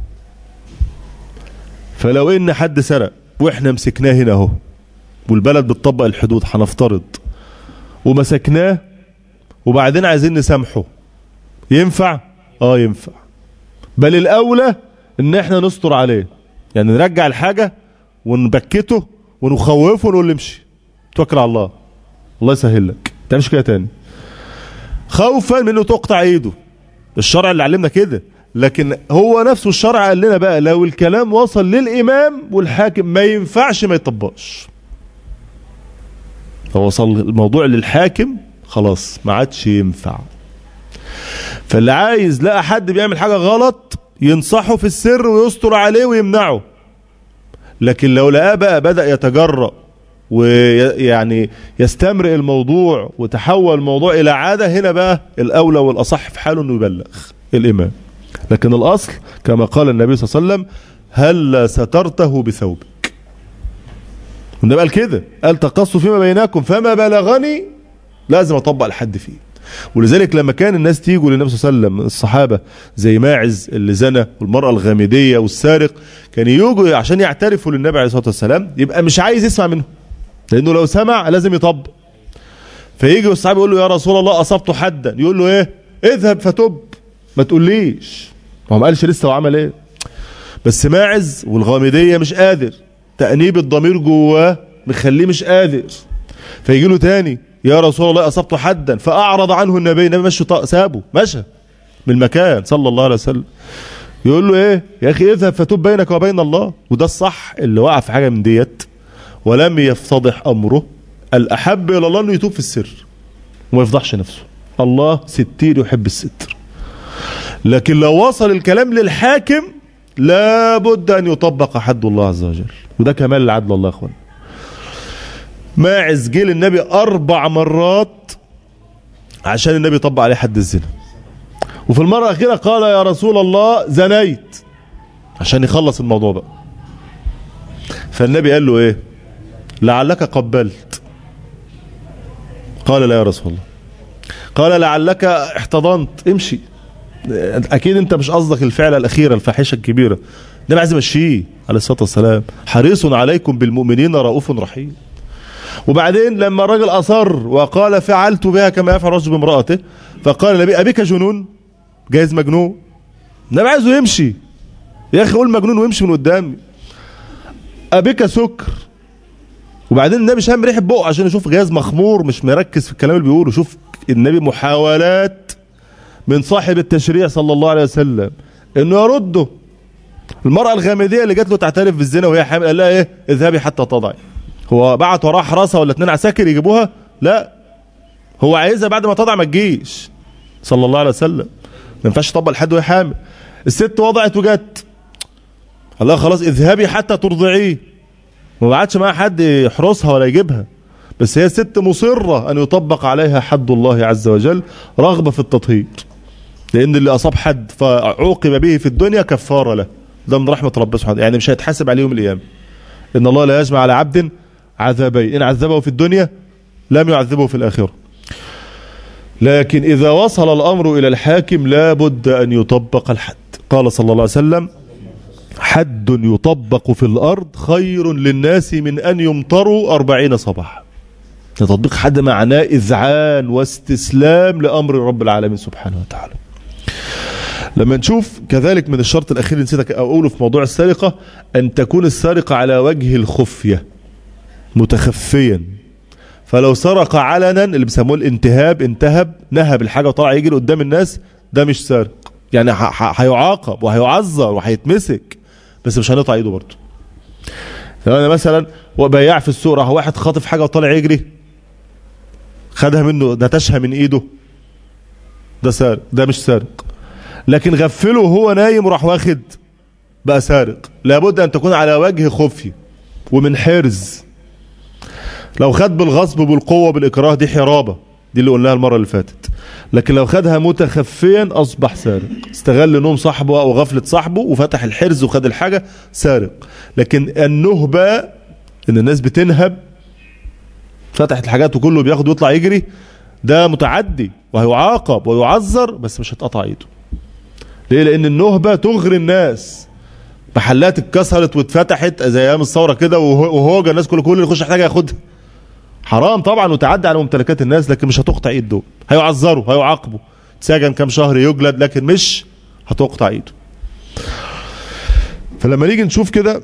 فلو ان حد سرق واحنا مسكناه هنا اهو والبلد بتطبق الحدود هنفترض ومسكناه وبعدين عايزين نسامحه ينفع اه ينفع بل الاولى ان احنا نستر عليه يعني نرجع الحاجة ونبكته ونخوفه ونقول له امشي توكل على الله الله يسهل لك ما تعملش كده تاني خوفا من انه تقطع ايده الشرع اللي علمنا كده لكن هو نفسه الشرع قال لنا بقى لو الكلام وصل للامام والحاكم ما ينفعش ما يطبقش فوصل الموضوع للحاكم خلاص ما عادش ينفع فاللي عايز لقى حد بيعمل حاجة غلط ينصحه في السر ويستر عليه ويمنعه لكن لو لقاه بقى بدأ يتجرأ ويعني يستمرئ الموضوع وتحول الموضوع إلى عادة هنا بقى الأولى والأصح في حاله أنه يبلغ الإمام لكن الأصل كما قال النبي صلى الله عليه وسلم هل سترته بثوبك والنبي قال كده قال تقصوا فيما بينكم فما بلغني لازم أطبق الحد فيه ولذلك لما كان الناس تيجوا للنبي صلى الله عليه وسلم الصحابة زي ماعز اللي زنى والمرأة الغامدية والسارق كان يجوا عشان يعترفوا للنبي عليه الصلاة والسلام يبقى مش عايز يسمع منهم لأنه لو سمع لازم يطبق فيجي الصحابي يقول له يا رسول الله أصبت حدا يقول له إيه اذهب فتب ما تقوليش ما هو ما قالش لسه وعمل إيه بس ماعز والغامدية مش قادر تأنيب الضمير جواه مخليه مش قادر فيجي له تاني يا رسول الله أصبت حدا فأعرض عنه النبي النبي مشي سابه مشى من المكان صلى الله عليه وسلم يقول له ايه يا اخي اذهب فتوب بينك وبين الله وده الصح اللي وقع في حاجة من ديت ولم يفتضح امره الاحب الى الله انه يتوب في السر وما يفضحش نفسه الله ستير يحب الستر لكن لو وصل الكلام للحاكم لابد ان يطبق حد الله عز وجل وده كمال العدل الله يا اخوان ماعز جه للنبي اربع مرات عشان النبي يطبق عليه حد الزنا وفي المرة الأخيرة قال يا رسول الله زنيت عشان يخلص الموضوع بقى فالنبي قال له ايه لعلك قبلت قال لا يا رسول الله قال لعلك احتضنت امشي اكيد انت مش قصدك الفعلة الاخيرة الفاحشة الكبيرة النبي عايز يمشيه عليه الصلاة والسلام حريص عليكم بالمؤمنين رؤوف رحيم وبعدين لما الرجل أصر وقال فعلت بها كما يفعل رجل بامرأته فقال النبي أبيك جنون جايز مجنون النبي عايزه يمشي يا أخي قول مجنون ويمشي من قدامي أبيك سكر وبعدين النبي شام ريح بقه عشان يشوف جايز مخمور مش مركز في الكلام اللي بيقوله شوف النبي محاولات من صاحب التشريع صلى الله عليه وسلم انه يرده المرأة الغامدية اللي جات له تعترف بالزنا وهي حامل قال لها ايه اذهبي حتى تضعي هو بعت وراه حراسة ولا اتنين عساكر يجيبوها لا هو عايزها بعد ما تضع ما تجيش صلى الله عليه وسلم ما ينفعش تطبق لحد وهي حامل الست وضعت وجت قال لها خلاص اذهبي حتى ترضعيه ما بعتش معاها حد يحرسها ولا يجيبها بس هي ست مصرة أن يطبق عليها حد الله عز وجل رغبة في التطهير لأن اللي أصاب حد فعوقب به في الدنيا كفارة له ده من رحمة ربنا سبحانه يعني مش هيتحاسب عليه يوم القيامة إن الله لا يجمع على عبد عذابين إن عذبه في الدنيا لم يعذبه في الآخرة لكن إذا وصل الأمر إلى الحاكم لا بد أن يطبق الحد قال صلى الله عليه وسلم حد يطبق في الأرض خير للناس من أن يمطروا أربعين صباحا تطبيق حد معناه إذعان واستسلام لأمر رب العالمين سبحانه وتعالى لما نشوف كذلك من الشرط الأخير نسيتك أقوله في موضوع السرقة أن تكون السرقة على وجه الخفية متخفيا فلو سرق علنا اللي بيسموه الانتهاب انتهب نهب الحاجة وطلع يجري قدام الناس ده مش سارق يعني هيعاقب وهيعذر وهيتمسك بس مش هنقطع ايده برضه لو انا مثلا بياع في السوق راح واحد خاطف حاجه وطالع يجري خدها منه نتشها من ايده ده سارق ده مش سارق لكن غفله وهو نايم وراح واخد بقى سارق لابد ان تكون على وجه خفي ومن حرز لو خد بالغصب بالقوه بالاكراه دي حرابه دي اللي قلناها المره اللي فاتت لكن لو خدها متخفيا اصبح سارق استغل نوم صاحبه او غفله صاحبه وفتح الحرز وخد الحاجه سارق لكن النهبه ان الناس بتنهب فتحت الحاجات وكله بياخد ويطلع يجري ده متعدي وهيعاقب ويعذر بس مش هتقطع ايده ليه لان النهبه تغري الناس محلات اتكسرت واتفتحت زي ايام الثوره كده وهوجه الناس كل كل اللي يخش حاجه ياخدها حرام طبعا وتعدي على ممتلكات الناس لكن مش هتقطع ايد دول هيعذروا هيعاقبوا سجن كام شهر يجلد لكن مش هتقطع ايده فلما نيجي نشوف كده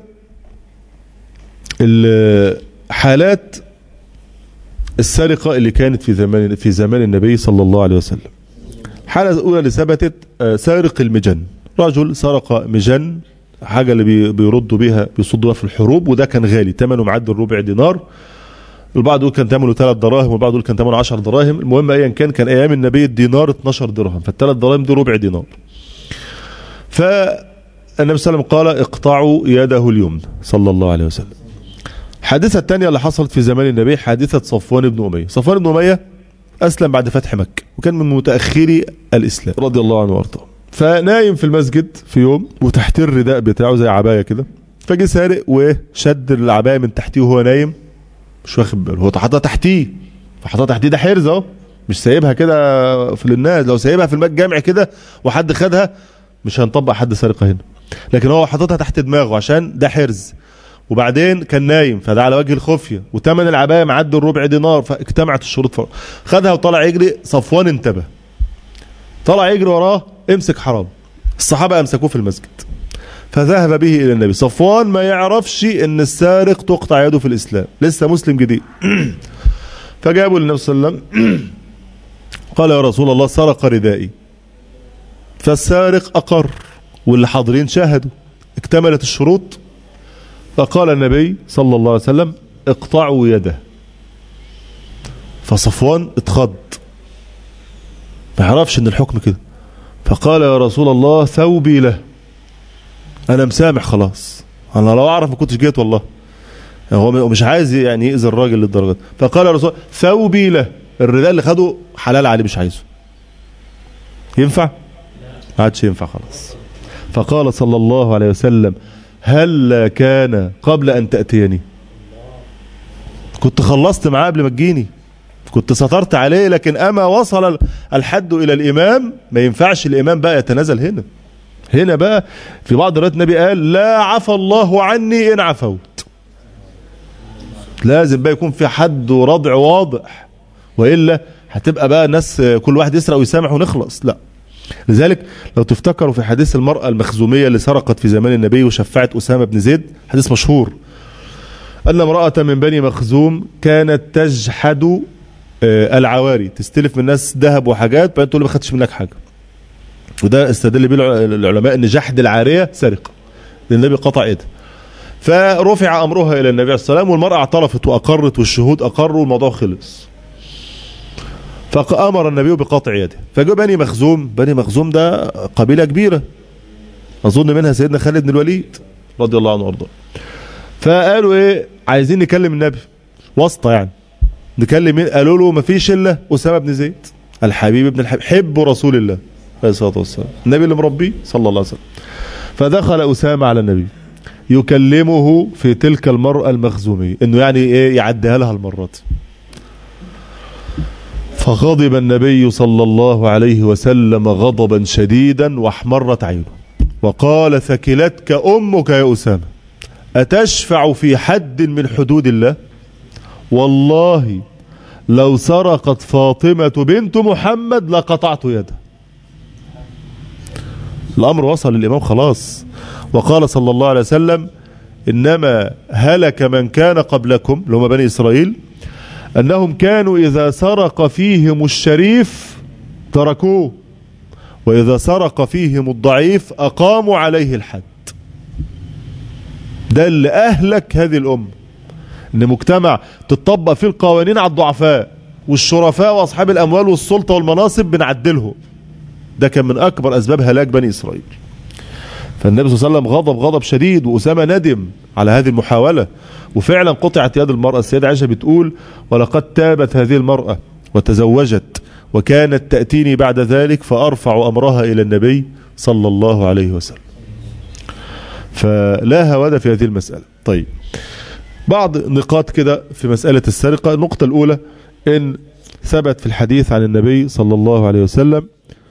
حالات السرقة اللي كانت في زمان في زمان النبي صلى الله عليه وسلم الحالة الأولى اللي ثبتت سارق المجن رجل سرق مجن حاجة اللي بيردوا بيها بيصدوا بيها في الحروب وده كان غالي ثمنه معدل ربع دينار البعض يقول كان ثمنه 3 دراهم والبعض يقول كان ثمنه 10 دراهم المهم ايا كان كان ايام النبي الدينار 12 درهم فالثلاث دراهم دي ربع دينار فالنبي صلى الله عليه وسلم قال اقطعوا يده اليمنى صلى الله عليه وسلم الحادثة الثانية اللي حصلت في زمان النبي حادثة صفوان بن أمية صفوان بن أمية أسلم بعد فتح مكة وكان من متأخري الإسلام رضي الله عنه وارضاه فنايم في المسجد في يوم وتحت الرداء بتاعه زي عباية كده فجي سارق وشد العباية من تحتيه وهو نايم مش واخد باله هو حاططها تحتيه فحاططها تحتيه ده حرز اهو مش سايبها كده في الناس لو سايبها في الماء الجامع كده وحد خدها مش هنطبق حد سرقه هنا لكن هو حاططها تحت دماغه عشان ده حرز وبعدين كان نايم فده على وجه الخفيه وثمن العبايه معدي الربع دينار فاجتمعت الشروط فرق. خدها وطلع يجري صفوان انتبه طلع يجري وراه امسك حرام الصحابه امسكوه في المسجد فذهب به الى النبي صفوان ما يعرفش ان السارق تقطع يده في الاسلام لسه مسلم جديد فجابوا للنبي صلى الله عليه وسلم قال يا رسول الله سرق ردائي فالسارق اقر واللي حاضرين شاهدوا اكتملت الشروط فقال النبي صلى الله عليه وسلم اقطعوا يده فصفوان اتخض ما يعرفش ان الحكم كده فقال يا رسول الله ثوبي له انا مسامح خلاص انا لو اعرف ما كنتش جيت والله هو مش عايز يعني يأذي الراجل للدرجه فقال يا رسول ثوبي له الرداء اللي خده حلال عليه مش عايزه ينفع ما عادش ينفع خلاص فقال صلى الله عليه وسلم هل كان قبل أن تأتيني كنت خلصت معاه قبل ما تجيني كنت سترت عليه لكن أما وصل الحد إلى الإمام ما ينفعش الإمام بقى يتنازل هنا هنا بقى في بعض روايات النبي قال لا عفى الله عني إن عفوت لازم بقى يكون في حد ورضع واضح وإلا هتبقى بقى الناس كل واحد يسرق ويسامح ونخلص لا لذلك لو تفتكروا في حديث المرأة المخزومية اللي سرقت في زمان النبي وشفعت أسامة بن زيد حديث مشهور أن امرأة من بني مخزوم كانت تجحد العواري تستلف من الناس ذهب وحاجات بعدين تقول ما خدتش منك حاجة وده استدل به العلماء ان جحد العارية سرقة لأن النبي قطع ايدها فرفع أمرها إلى النبي عليه الصلاة والسلام والمرأة اعترفت وأقرت والشهود أقروا والموضوع خلص فأمر النبي بقطع يده فجاء بني مخزوم بني مخزوم ده قبيلة كبيرة أظن منها سيدنا خالد بن الوليد رضي الله عنه وارضاه فقالوا ايه عايزين نكلم النبي واسطة يعني نكلم مين قالوا له ما فيش الا أسامة بن زيد الحبيب ابن الحبيب حب رسول الله عليه الصلاة والسلام النبي اللي مربيه صلى الله عليه وسلم فدخل أسامة على النبي يكلمه في تلك المرأة المخزومية انه يعني ايه يعديها لها المرات فغضب النبي صلى الله عليه وسلم غضبا شديدا واحمرت عينه وقال ثكلتك أمك يا أسامة أتشفع في حد من حدود الله والله لو سرقت فاطمة بنت محمد لقطعت يده الأمر وصل للإمام خلاص وقال صلى الله عليه وسلم إنما هلك من كان قبلكم اللي هم بني إسرائيل أنهم كانوا إذا سرق فيهم الشريف تركوه وإذا سرق فيهم الضعيف أقاموا عليه الحد ده اللي أهلك هذه الأمة إن مجتمع تطبق فيه القوانين على الضعفاء والشرفاء وأصحاب الأموال والسلطة والمناصب بنعدلهم ده كان من أكبر أسباب هلاك بني إسرائيل فالنبي صلى الله عليه وسلم غضب غضب شديد وأسامة ندم على هذه المحاولة وفعلا قطعت يد المرأة السيدة عائشة بتقول ولقد تابت هذه المرأة وتزوجت وكانت تأتيني بعد ذلك فأرفع أمرها إلى النبي صلى الله عليه وسلم فلا هواد في هذه المسألة طيب بعض نقاط كده في مسألة السرقة النقطة الأولى إن ثبت في الحديث عن النبي صلى الله عليه وسلم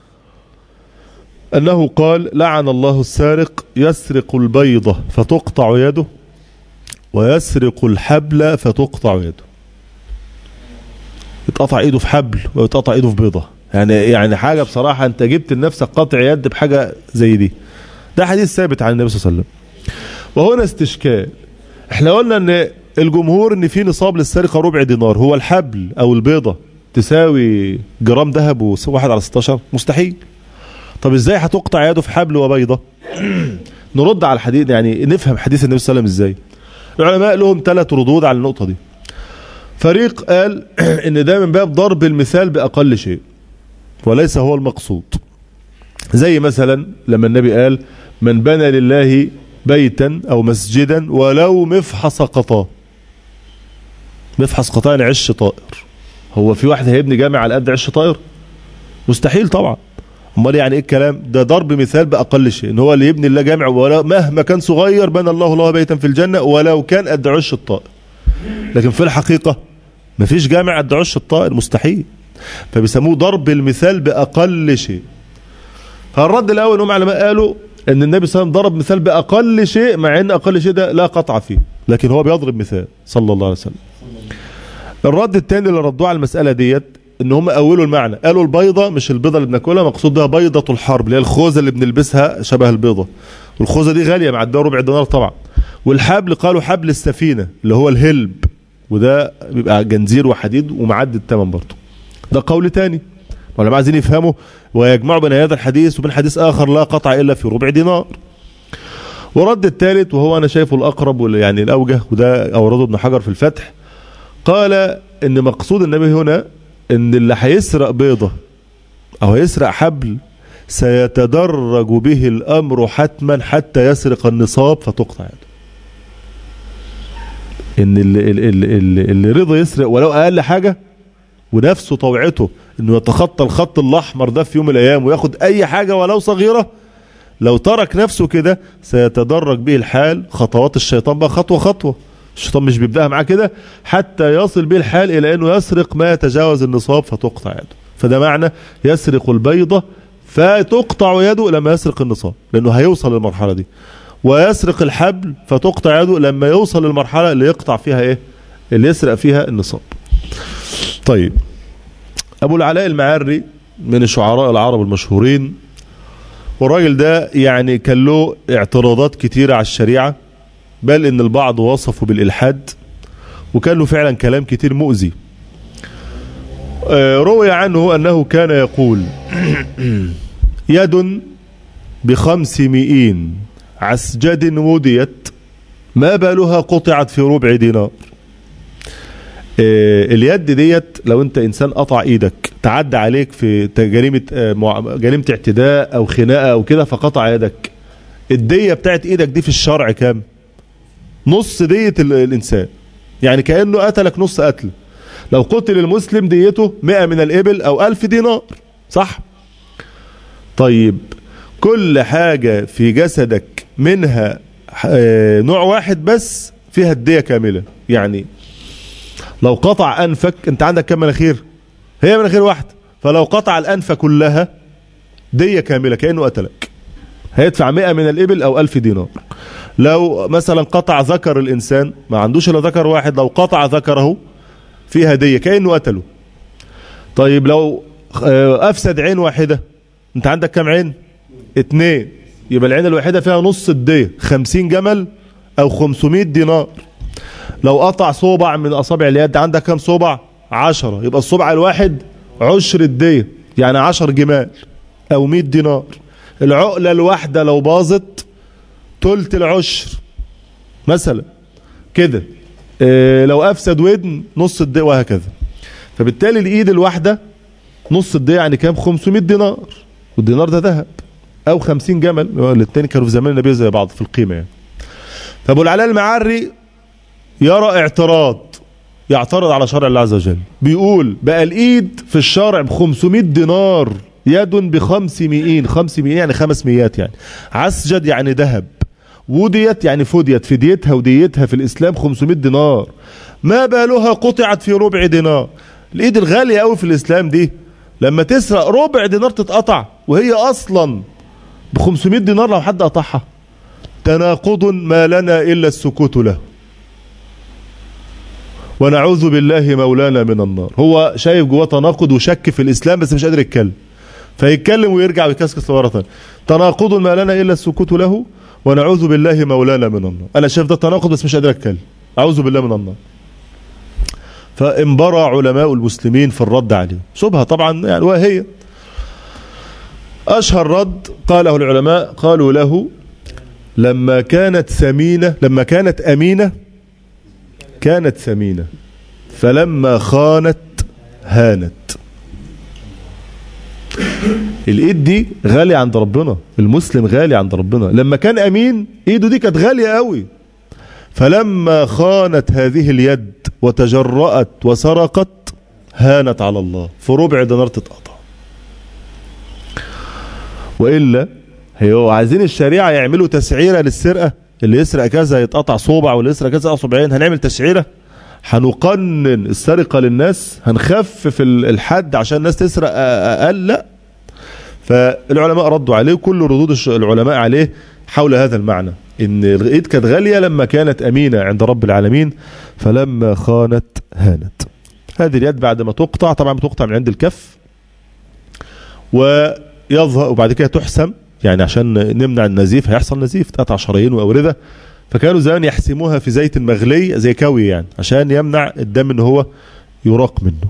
أنه قال لعن الله السارق يسرق البيضة فتقطع يده ويسرق الحبل فتقطع يده يتقطع ايده في حبل ويتقطع ايده في بيضة يعني يعني حاجة بصراحة انت جبت لنفسك قطع يد بحاجة زي دي ده حديث ثابت عن النبي صلى الله عليه وسلم وهنا استشكال احنا قلنا ان الجمهور ان في نصاب للسرقة ربع دينار هو الحبل او البيضة تساوي جرام ذهب وواحد على 16 مستحيل طب ازاي هتقطع يده في حبل وبيضة نرد على الحديث يعني نفهم حديث النبي صلى الله عليه وسلم ازاي العلماء لهم ثلاث ردود على النقطة دي فريق قال ان ده من باب ضرب المثال باقل شيء وليس هو المقصود زي مثلا لما النبي قال من بنى لله بيتا او مسجدا ولو مفحص قطاه مفحص قطاه يعني عش طائر هو في واحد هيبني جامع على قد عش طائر مستحيل طبعا امال يعني ايه الكلام ده ضرب مثال باقل شيء ان هو اللي يبني الله جامع ولا مهما كان صغير بنى الله له بيتا في الجنه ولو كان قد عش الطائر لكن في الحقيقه مفيش جامع قد عش الطائر مستحيل فبيسموه ضرب المثال باقل شيء فالرد الاول هم علماء قالوا ان النبي صلى الله عليه وسلم ضرب مثال باقل شيء مع ان اقل شيء ده لا قطع فيه لكن هو بيضرب مثال صلى الله عليه وسلم الرد الثاني اللي ردوه على المساله ديت ان هم اولوا المعنى قالوا البيضه مش البيضه اللي بناكلها مقصود بها بيضه الحرب اللي هي الخوذه اللي بنلبسها شبه البيضه والخوذه دي غاليه معديه ربع دينار طبعا والحبل قالوا حبل السفينه اللي هو الهلب وده بيبقى جنزير وحديد ومعدي الثمن برضه ده قول تاني ولا عايزين يفهموا ويجمعوا بين هذا الحديث وبين حديث اخر لا قطع الا في ربع دينار ورد الثالث وهو انا شايفه الاقرب يعني الاوجه وده اورده ابن حجر في الفتح قال ان مقصود النبي هنا ان اللي هيسرق بيضة او هيسرق حبل سيتدرج به الامر حتما حتى يسرق النصاب فتقطع يده ان اللي, اللي, اللي, اللي رضى يسرق ولو اقل حاجة ونفسه طوعته انه يتخطى الخط الاحمر ده في يوم من الايام وياخد اي حاجة ولو صغيرة لو ترك نفسه كده سيتدرج به الحال خطوات الشيطان بقى خطوة خطوة الشيطان مش بيبدأها معاه كده حتى يصل به الحال إلى أنه يسرق ما يتجاوز النصاب فتقطع يده فده معنى يسرق البيضة فتقطع يده لما يسرق النصاب لأنه هيوصل للمرحلة دي ويسرق الحبل فتقطع يده لما يوصل للمرحلة اللي يقطع فيها إيه اللي يسرق فيها النصاب طيب أبو العلاء المعري من الشعراء العرب المشهورين والراجل ده يعني كان له اعتراضات كتيرة على الشريعة بل ان البعض وصفه بالالحاد وكان له فعلا كلام كتير مؤذي روي عنه انه كان يقول يد بخمس مئين عسجد وديت ما بالها قطعت في ربع دينار اليد ديت لو انت انسان قطع ايدك تعدى عليك في جريمه جريمه اعتداء او خناقه او كده فقطع يدك الديه بتاعت ايدك دي في الشرع كام نص دية الإنسان يعني كأنه قتلك نص قتل لو قتل المسلم ديته مئة من الإبل أو ألف دينار صح طيب كل حاجة في جسدك منها نوع واحد بس فيها الدية كاملة يعني لو قطع أنفك أنت عندك كم مناخير هي مناخير واحدة فلو قطع الأنف كلها دية كاملة كأنه قتلك هيدفع مئة من الإبل أو ألف دينار لو مثلا قطع ذكر الإنسان ما عندوش إلا ذكر واحد لو قطع ذكره فيها دية كأنه قتله طيب لو أفسد عين واحدة أنت عندك كم عين اتنين يبقى العين الواحدة فيها نص الدية خمسين جمل أو خمسمائة دينار لو قطع صوبع من أصابع اليد عندك كم صوبع عشرة يبقى الصوبع الواحد عشر الدية يعني عشر جمال أو مئة دينار العقلة الواحدة لو باظت تلت العشر مثلا كده إيه لو افسد ودن نص الدقيقة وهكذا فبالتالي الايد الواحدة نص الدقيقة يعني كام 500 دينار والدينار ده ذهب او 50 جمل الاثنين كانوا في زمان النبي زي بعض في القيمة يعني فابو العلاء المعري يرى اعتراض يعترض على شرع الله عز وجل بيقول بقى الايد في الشرع ب 500 دينار يد بخمس مئين خمس مئين يعني خمس مئات يعني عسجد يعني ذهب وديت يعني فديت فديتها وديتها في الإسلام 500 دينار ما بالها قطعت في ربع دينار الإيد الغالية قوي في الإسلام دي لما تسرق ربع دينار تتقطع وهي أصلا ب 500 دينار لو حد قطعها تناقض ما لنا إلا السكوت له ونعوذ بالله مولانا من النار هو شايف جواه تناقض وشك في الإسلام بس مش قادر يتكلم فيتكلم ويرجع ويكسكس مرة ثانيه تناقض ما لنا إلا السكوت له ونعوذ بالله مولانا من النار أنا شايف ده تناقض بس مش قادر أتكلم أعوذ بالله من النار فانبرى علماء المسلمين في الرد عليه شبهة طبعا يعني وهي أشهر رد قاله العلماء قالوا له لما كانت ثمينة لما كانت أمينة كانت ثمينة فلما خانت هانت الايد دي غالية عند ربنا المسلم غالي عند ربنا لما كان امين ايده دي كانت غالية قوي فلما خانت هذه اليد وتجرأت وسرقت هانت على الله في ربع دينار تتقطع وإلا هي عايزين الشريعة يعملوا تسعيرة للسرقة اللي يسرق كذا يتقطع صوبع واللي يسرق كذا صوبعين هنعمل تسعيرة هنقنن السرقة للناس هنخفف الحد عشان الناس تسرق أقل لا فالعلماء ردوا عليه وكل ردود العلماء عليه حول هذا المعنى ان الايد كانت غاليه لما كانت امينه عند رب العالمين فلما خانت هانت هذه اليد بعد ما تقطع طبعا بتقطع من عند الكف ويظهر وبعد كده تحسم يعني عشان نمنع النزيف هيحصل نزيف تقطع شرايين واورده فكانوا زمان يحسموها في زيت مغلي زي كوي يعني عشان يمنع الدم ان هو يراق منه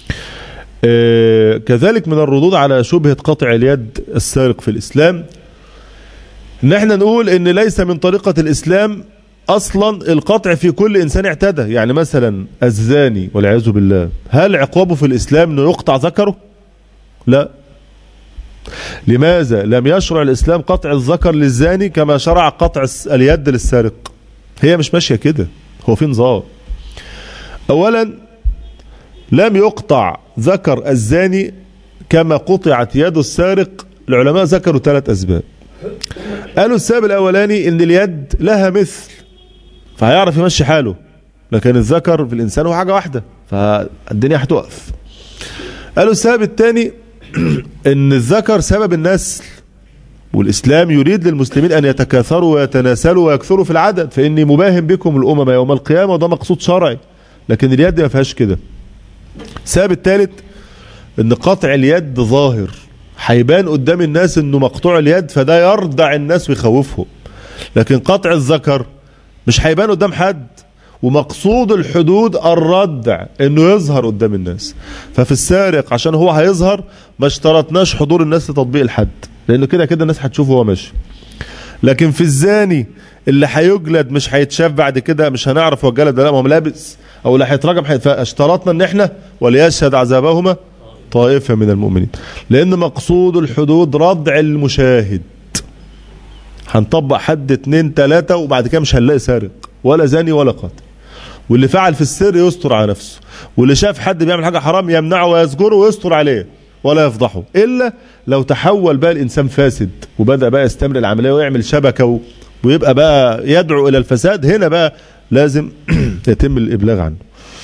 آه كذلك من الردود على شبهة قطع اليد السارق في الإسلام ان احنا نقول ان ليس من طريقة الإسلام أصلا القطع في كل إنسان اعتدى يعني مثلا الزاني والعياذ بالله هل عقابه في الإسلام أنه يقطع ذكره لا لماذا لم يشرع الإسلام قطع الذكر للزاني كما شرع قطع اليد للسارق هي مش ماشية كده هو في نظام أولا لم يقطع ذكر الزاني كما قطعت يد السارق العلماء ذكروا ثلاث أسباب قالوا السبب الأولاني ان اليد لها مثل فهيعرف يمشي حاله لكن الذكر في الإنسان هو حاجة واحدة فالدنيا هتقف قالوا السبب الثاني ان الذكر سبب النسل والإسلام يريد للمسلمين أن يتكاثروا ويتناسلوا ويكثروا في العدد فإني مباهم بكم الأمم يوم القيامة وده مقصود شرعي لكن اليد ما فيهاش كده السبب الثالث ان قطع اليد ظاهر هيبان قدام الناس انه مقطوع اليد فده يرضع الناس ويخوفهم لكن قطع الذكر مش هيبان قدام حد ومقصود الحدود الردع انه يظهر قدام الناس ففي السارق عشان هو هيظهر ما اشترطناش حضور الناس لتطبيق الحد لانه كده كده الناس هتشوفه وهو ماشي لكن في الزاني اللي هيجلد مش هيتشاف بعد كده مش هنعرف هو جلد ولا ما هو ملابس او اللي هيتراجم فاشترطنا ان احنا وليشهد عذابهما طائفة من المؤمنين لأن مقصود الحدود ردع المشاهد هنطبق حد اتنين تلاتة وبعد كده مش هنلاقي سارق ولا زاني ولا قاتل واللي فعل في السر يستر على نفسه واللي شاف حد بيعمل حاجة حرام يمنعه ويزجره ويستر عليه ولا يفضحه إلا لو تحول بقى الإنسان فاسد وبدأ بقى يستمر العملية ويعمل شبكة و... ويبقى بقى يدعو إلى الفساد هنا بقى لازم يتم الإبلاغ عنه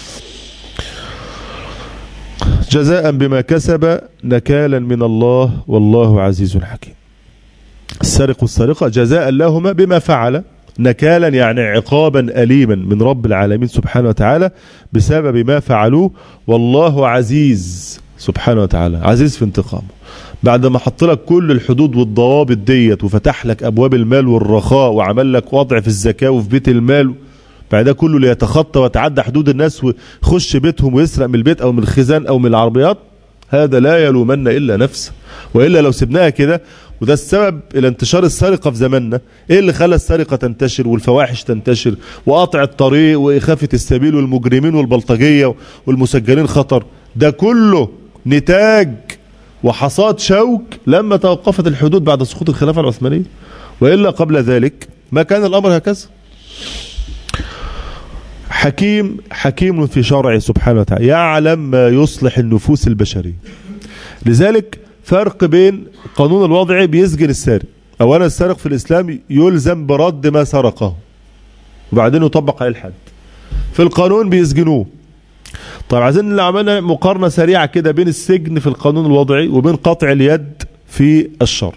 جزاء بما كسب نكالا من الله والله عزيز حكيم السارق والسارقة جزاء لهما بما فعل نكالا يعني عقابا أليما من رب العالمين سبحانه وتعالى بسبب ما فعلوه والله عزيز سبحانه وتعالى عزيز في انتقامه بعد ما حط لك كل الحدود والضوابط ديت وفتح لك أبواب المال والرخاء وعمل لك وضع في الزكاة وفي بيت المال بعد ده كله ليتخطى ويتعدى حدود الناس ويخش بيتهم ويسرق من البيت او من الخزان او من العربيات هذا لا يلومن الا نفسه والا لو سبناها كده وده السبب الى انتشار السرقه في زماننا ايه اللي خلى السرقه تنتشر والفواحش تنتشر وقطع الطريق واخافه السبيل والمجرمين والبلطجيه والمسجلين خطر ده كله نتاج وحصاد شوك لما توقفت الحدود بعد سقوط الخلافه العثمانيه والا قبل ذلك ما كان الامر هكذا حكيم حكيم في شرعه سبحانه وتعالى يعلم ما يصلح النفوس البشرية لذلك فرق بين قانون الوضع بيسجن السارق اولا السارق في الاسلام يلزم برد ما سرقه وبعدين يطبق عليه الحد في القانون بيسجنوه طيب عايزين اللي عملنا مقارنة سريعة كده بين السجن في القانون الوضعي وبين قطع اليد في الشرع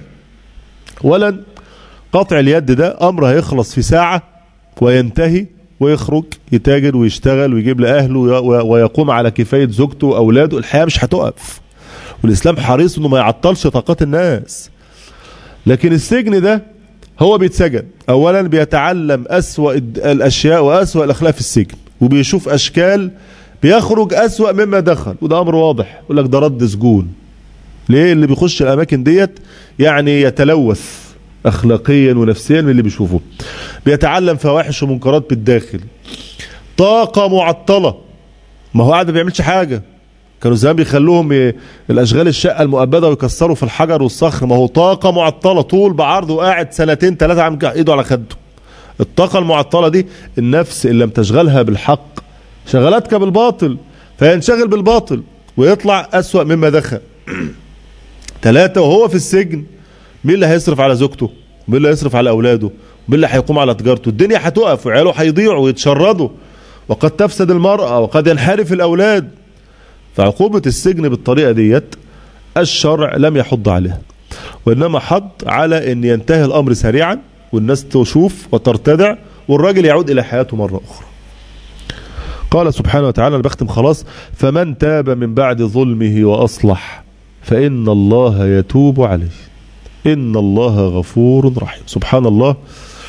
اولا قطع اليد ده امر هيخلص في ساعة وينتهي ويخرج يتاجر ويشتغل ويجيب لأهله ويقوم على كفاية زوجته وأولاده الحياة مش هتقف والإسلام حريص إنه ما يعطلش طاقات الناس لكن السجن ده هو بيتسجن أولا بيتعلم أسوأ الأشياء وأسوأ الأخلاق في السجن وبيشوف أشكال بيخرج أسوأ مما دخل وده أمر واضح يقول لك ده رد سجون ليه اللي بيخش الأماكن ديت يعني يتلوث أخلاقيا ونفسيا من اللي بيشوفه بيتعلم فواحش ومنكرات بالداخل طاقة معطلة ما هو قاعد ما بيعملش حاجة كانوا زمان بيخلوهم الاشغال الشقه المؤبده ويكسروا في الحجر والصخر ما هو طاقه معطله طول بعرض وقاعد سنتين ثلاثه عم ايده على خده الطاقه المعطله دي النفس اللي لم تشغلها بالحق شغلتك بالباطل فينشغل بالباطل ويطلع اسوا مما دخل ثلاثه وهو في السجن مين اللي هيصرف على زوجته مين اللي هيصرف على اولاده مين اللي هيقوم على تجارته الدنيا هتقف وعياله هيضيعوا ويتشردوا وقد تفسد المرأة وقد ينحرف الأولاد فعقوبة السجن بالطريقة ديت الشرع لم يحض عليها وإنما حض على أن ينتهي الأمر سريعا والناس تشوف وترتدع والراجل يعود إلى حياته مرة أخرى قال سبحانه وتعالى أنا بختم خلاص فمن تاب من بعد ظلمه وأصلح فإن الله يتوب عليه إن الله غفور رحيم سبحان الله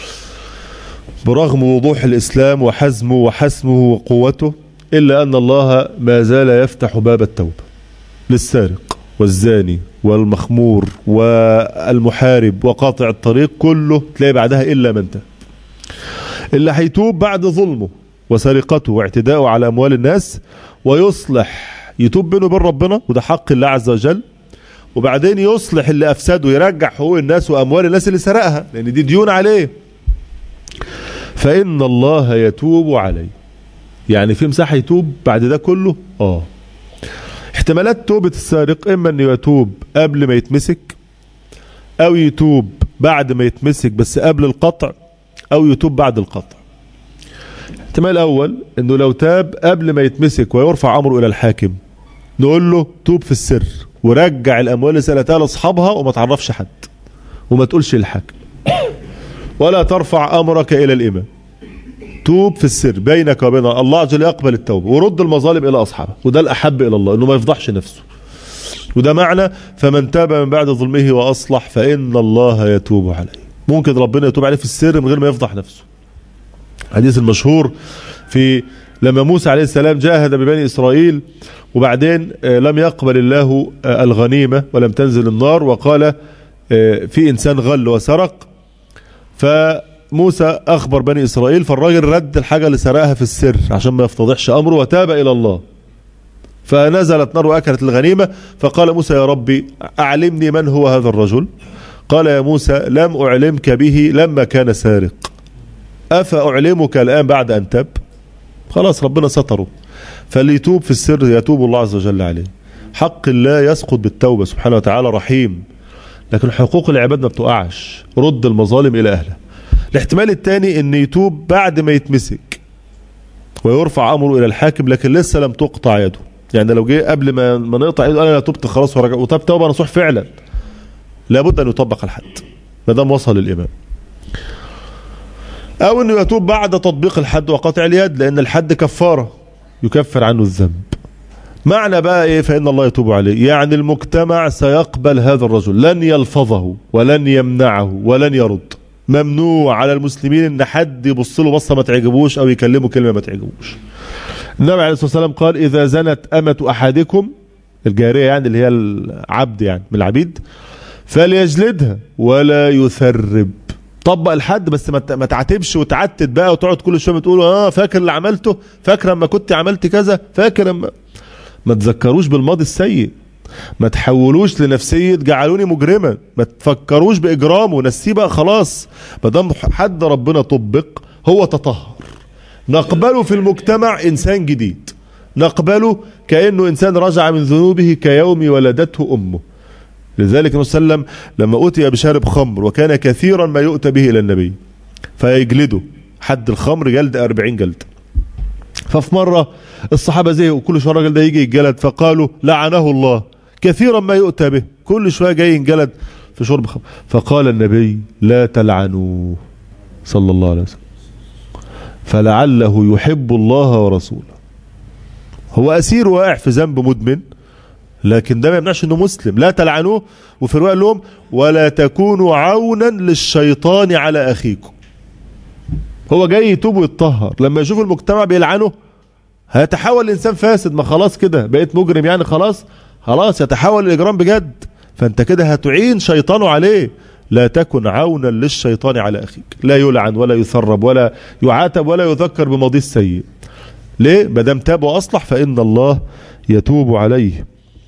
برغم وضوح الإسلام وحزمه وحسمه وقوته إلا أن الله ما زال يفتح باب التوبة للسارق والزاني والمخمور والمحارب وقاطع الطريق كله تلاقي بعدها إلا من تاب اللي هيتوب بعد ظلمه وسرقته واعتداءه على أموال الناس ويصلح يتوب بينه وبين ربنا وده حق الله عز وجل وبعدين يصلح اللي أفسده يرجع حقوق الناس وأموال الناس اللي سرقها لأن دي ديون عليه فإن الله يتوب عليه يعني في مساحة يتوب بعد ده كله اه احتمالات توبة السارق اما انه يتوب قبل ما يتمسك او يتوب بعد ما يتمسك بس قبل القطع او يتوب بعد القطع الاحتمال الاول انه لو تاب قبل ما يتمسك ويرفع امره الى الحاكم نقول له توب في السر ورجع الاموال اللي سالتها لاصحابها وما تعرفش حد وما تقولش للحاكم ولا ترفع امرك الى الامام توب في السر بينك وبين الله عز وجل يقبل التوبه ورد المظالم الى اصحابها وده الاحب الى الله انه ما يفضحش نفسه وده معنى فمن تاب من بعد ظلمه واصلح فان الله يتوب عليه ممكن ربنا يتوب عليه في السر من غير ما يفضح نفسه حديث المشهور في لما موسى عليه السلام جاهد ببني اسرائيل وبعدين لم يقبل الله الغنيمه ولم تنزل النار وقال في انسان غل وسرق فموسى اخبر بني اسرائيل فالراجل رد الحاجه اللي سرقها في السر عشان ما يفتضحش امره وتاب الى الله فنزلت نار واكلت الغنيمه فقال موسى يا ربي اعلمني من هو هذا الرجل قال يا موسى لم اعلمك به لما كان سارق افاعلمك الان بعد ان تاب خلاص ربنا ستره فليتوب في السر يتوب الله عز وجل عليه حق الله يسقط بالتوبه سبحانه وتعالى رحيم لكن حقوق العباد ما بتقعش رد المظالم الى اهلها الاحتمال الثاني ان يتوب بعد ما يتمسك ويرفع امره الى الحاكم لكن لسه لم تقطع يده يعني لو جه قبل ما ما نقطع يده انا تبت خلاص ورجع وتاب توبه نصوح فعلا لابد ان يطبق الحد ما دام وصل للامام او انه يتوب بعد تطبيق الحد وقطع اليد لان الحد كفاره يكفر عنه الذنب معنى بقى ايه فان الله يتوب عليه يعني المجتمع سيقبل هذا الرجل لن يلفظه ولن يمنعه ولن يرد ممنوع على المسلمين ان حد يبص له بصه ما تعجبوش او يكلمه كلمه ما تعجبوش النبي عليه الصلاه والسلام قال اذا زنت امه احدكم الجاريه يعني اللي هي العبد يعني من العبيد فليجلدها ولا يثرب طبق الحد بس ما تعاتبش وتعتد بقى وتقعد كل شويه تقول اه فاكر اللي عملته فاكر اما كنت عملت كذا فاكر اما ما تذكروش بالماضي السيء ما تحولوش لنفسية جعلوني مجرما ما تفكروش بإجرامه نسيه بقى خلاص ما دام حد ربنا طبق هو تطهر نقبله في المجتمع إنسان جديد نقبله كأنه إنسان رجع من ذنوبه كيوم ولدته أمه لذلك النبي صلى الله عليه وسلم لما أتي بشارب خمر وكان كثيرا ما يؤتى به إلى النبي فيجلده حد الخمر جلد أربعين جلد ففي مرة الصحابة زهقوا كل شوية الراجل ده يجي يتجلد فقالوا لعنه الله كثيرا ما يؤتى به كل شوية جاي ينجلد في شرب خمر فقال النبي لا تلعنوا صلى الله عليه وسلم فلعله يحب الله ورسوله هو أسير واقع في ذنب مدمن لكن ده ما يمنعش انه مسلم لا تلعنوه وفي روايه لهم ولا تكونوا عونا للشيطان على اخيكم هو جاي يتوب ويتطهر لما يشوف المجتمع بيلعنه هيتحول لانسان فاسد ما خلاص كده بقيت مجرم يعني خلاص خلاص يتحول الاجرام بجد فانت كده هتعين شيطانه عليه لا تكن عونا للشيطان على اخيك لا يلعن ولا يثرب ولا يعاتب ولا يذكر بماضي السيء ليه ما دام تاب واصلح فان الله يتوب عليه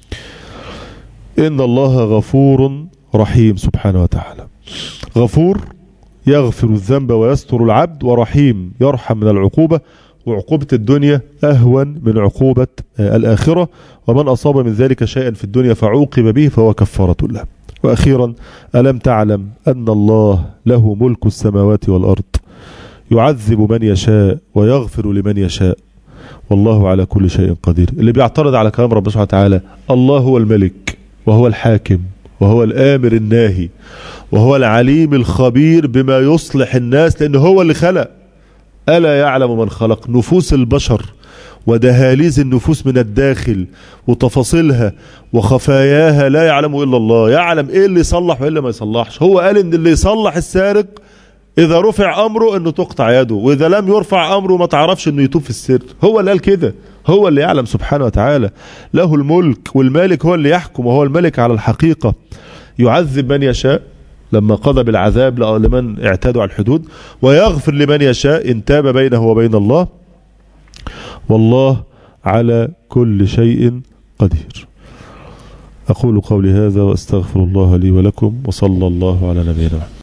ان الله غفور رحيم سبحانه وتعالى غفور يغفر الذنب ويستر العبد ورحيم يرحم من العقوبة وعقوبة الدنيا أهون من عقوبة الآخرة ومن أصاب من ذلك شيئا في الدنيا فعوقب به فهو كفارة له وأخيرا ألم تعلم أن الله له ملك السماوات والأرض يعذب من يشاء ويغفر لمن يشاء والله على كل شيء قدير اللي بيعترض على كلام ربنا سبحانه وتعالى الله هو الملك وهو الحاكم وهو الآمر الناهي وهو العليم الخبير بما يصلح الناس لأنه هو اللي خلق ألا يعلم من خلق نفوس البشر ودهاليز النفوس من الداخل وتفاصيلها وخفاياها لا يعلم إلا الله يعلم إيه اللي يصلح وإيه اللي ما يصلحش هو قال إن اللي يصلح السارق إذا رفع أمره إنه تقطع يده وإذا لم يرفع أمره ما تعرفش إنه يتوب في السر هو اللي قال كده هو اللي يعلم سبحانه وتعالى له الملك والمالك هو اللي يحكم وهو الملك على الحقيقة يعذب من يشاء لما قضى بالعذاب لمن اعتادوا على الحدود ويغفر لمن يشاء إن تاب بينه وبين الله والله على كل شيء قدير أقول قولي هذا وأستغفر الله لي ولكم وصلى الله على نبينا محمد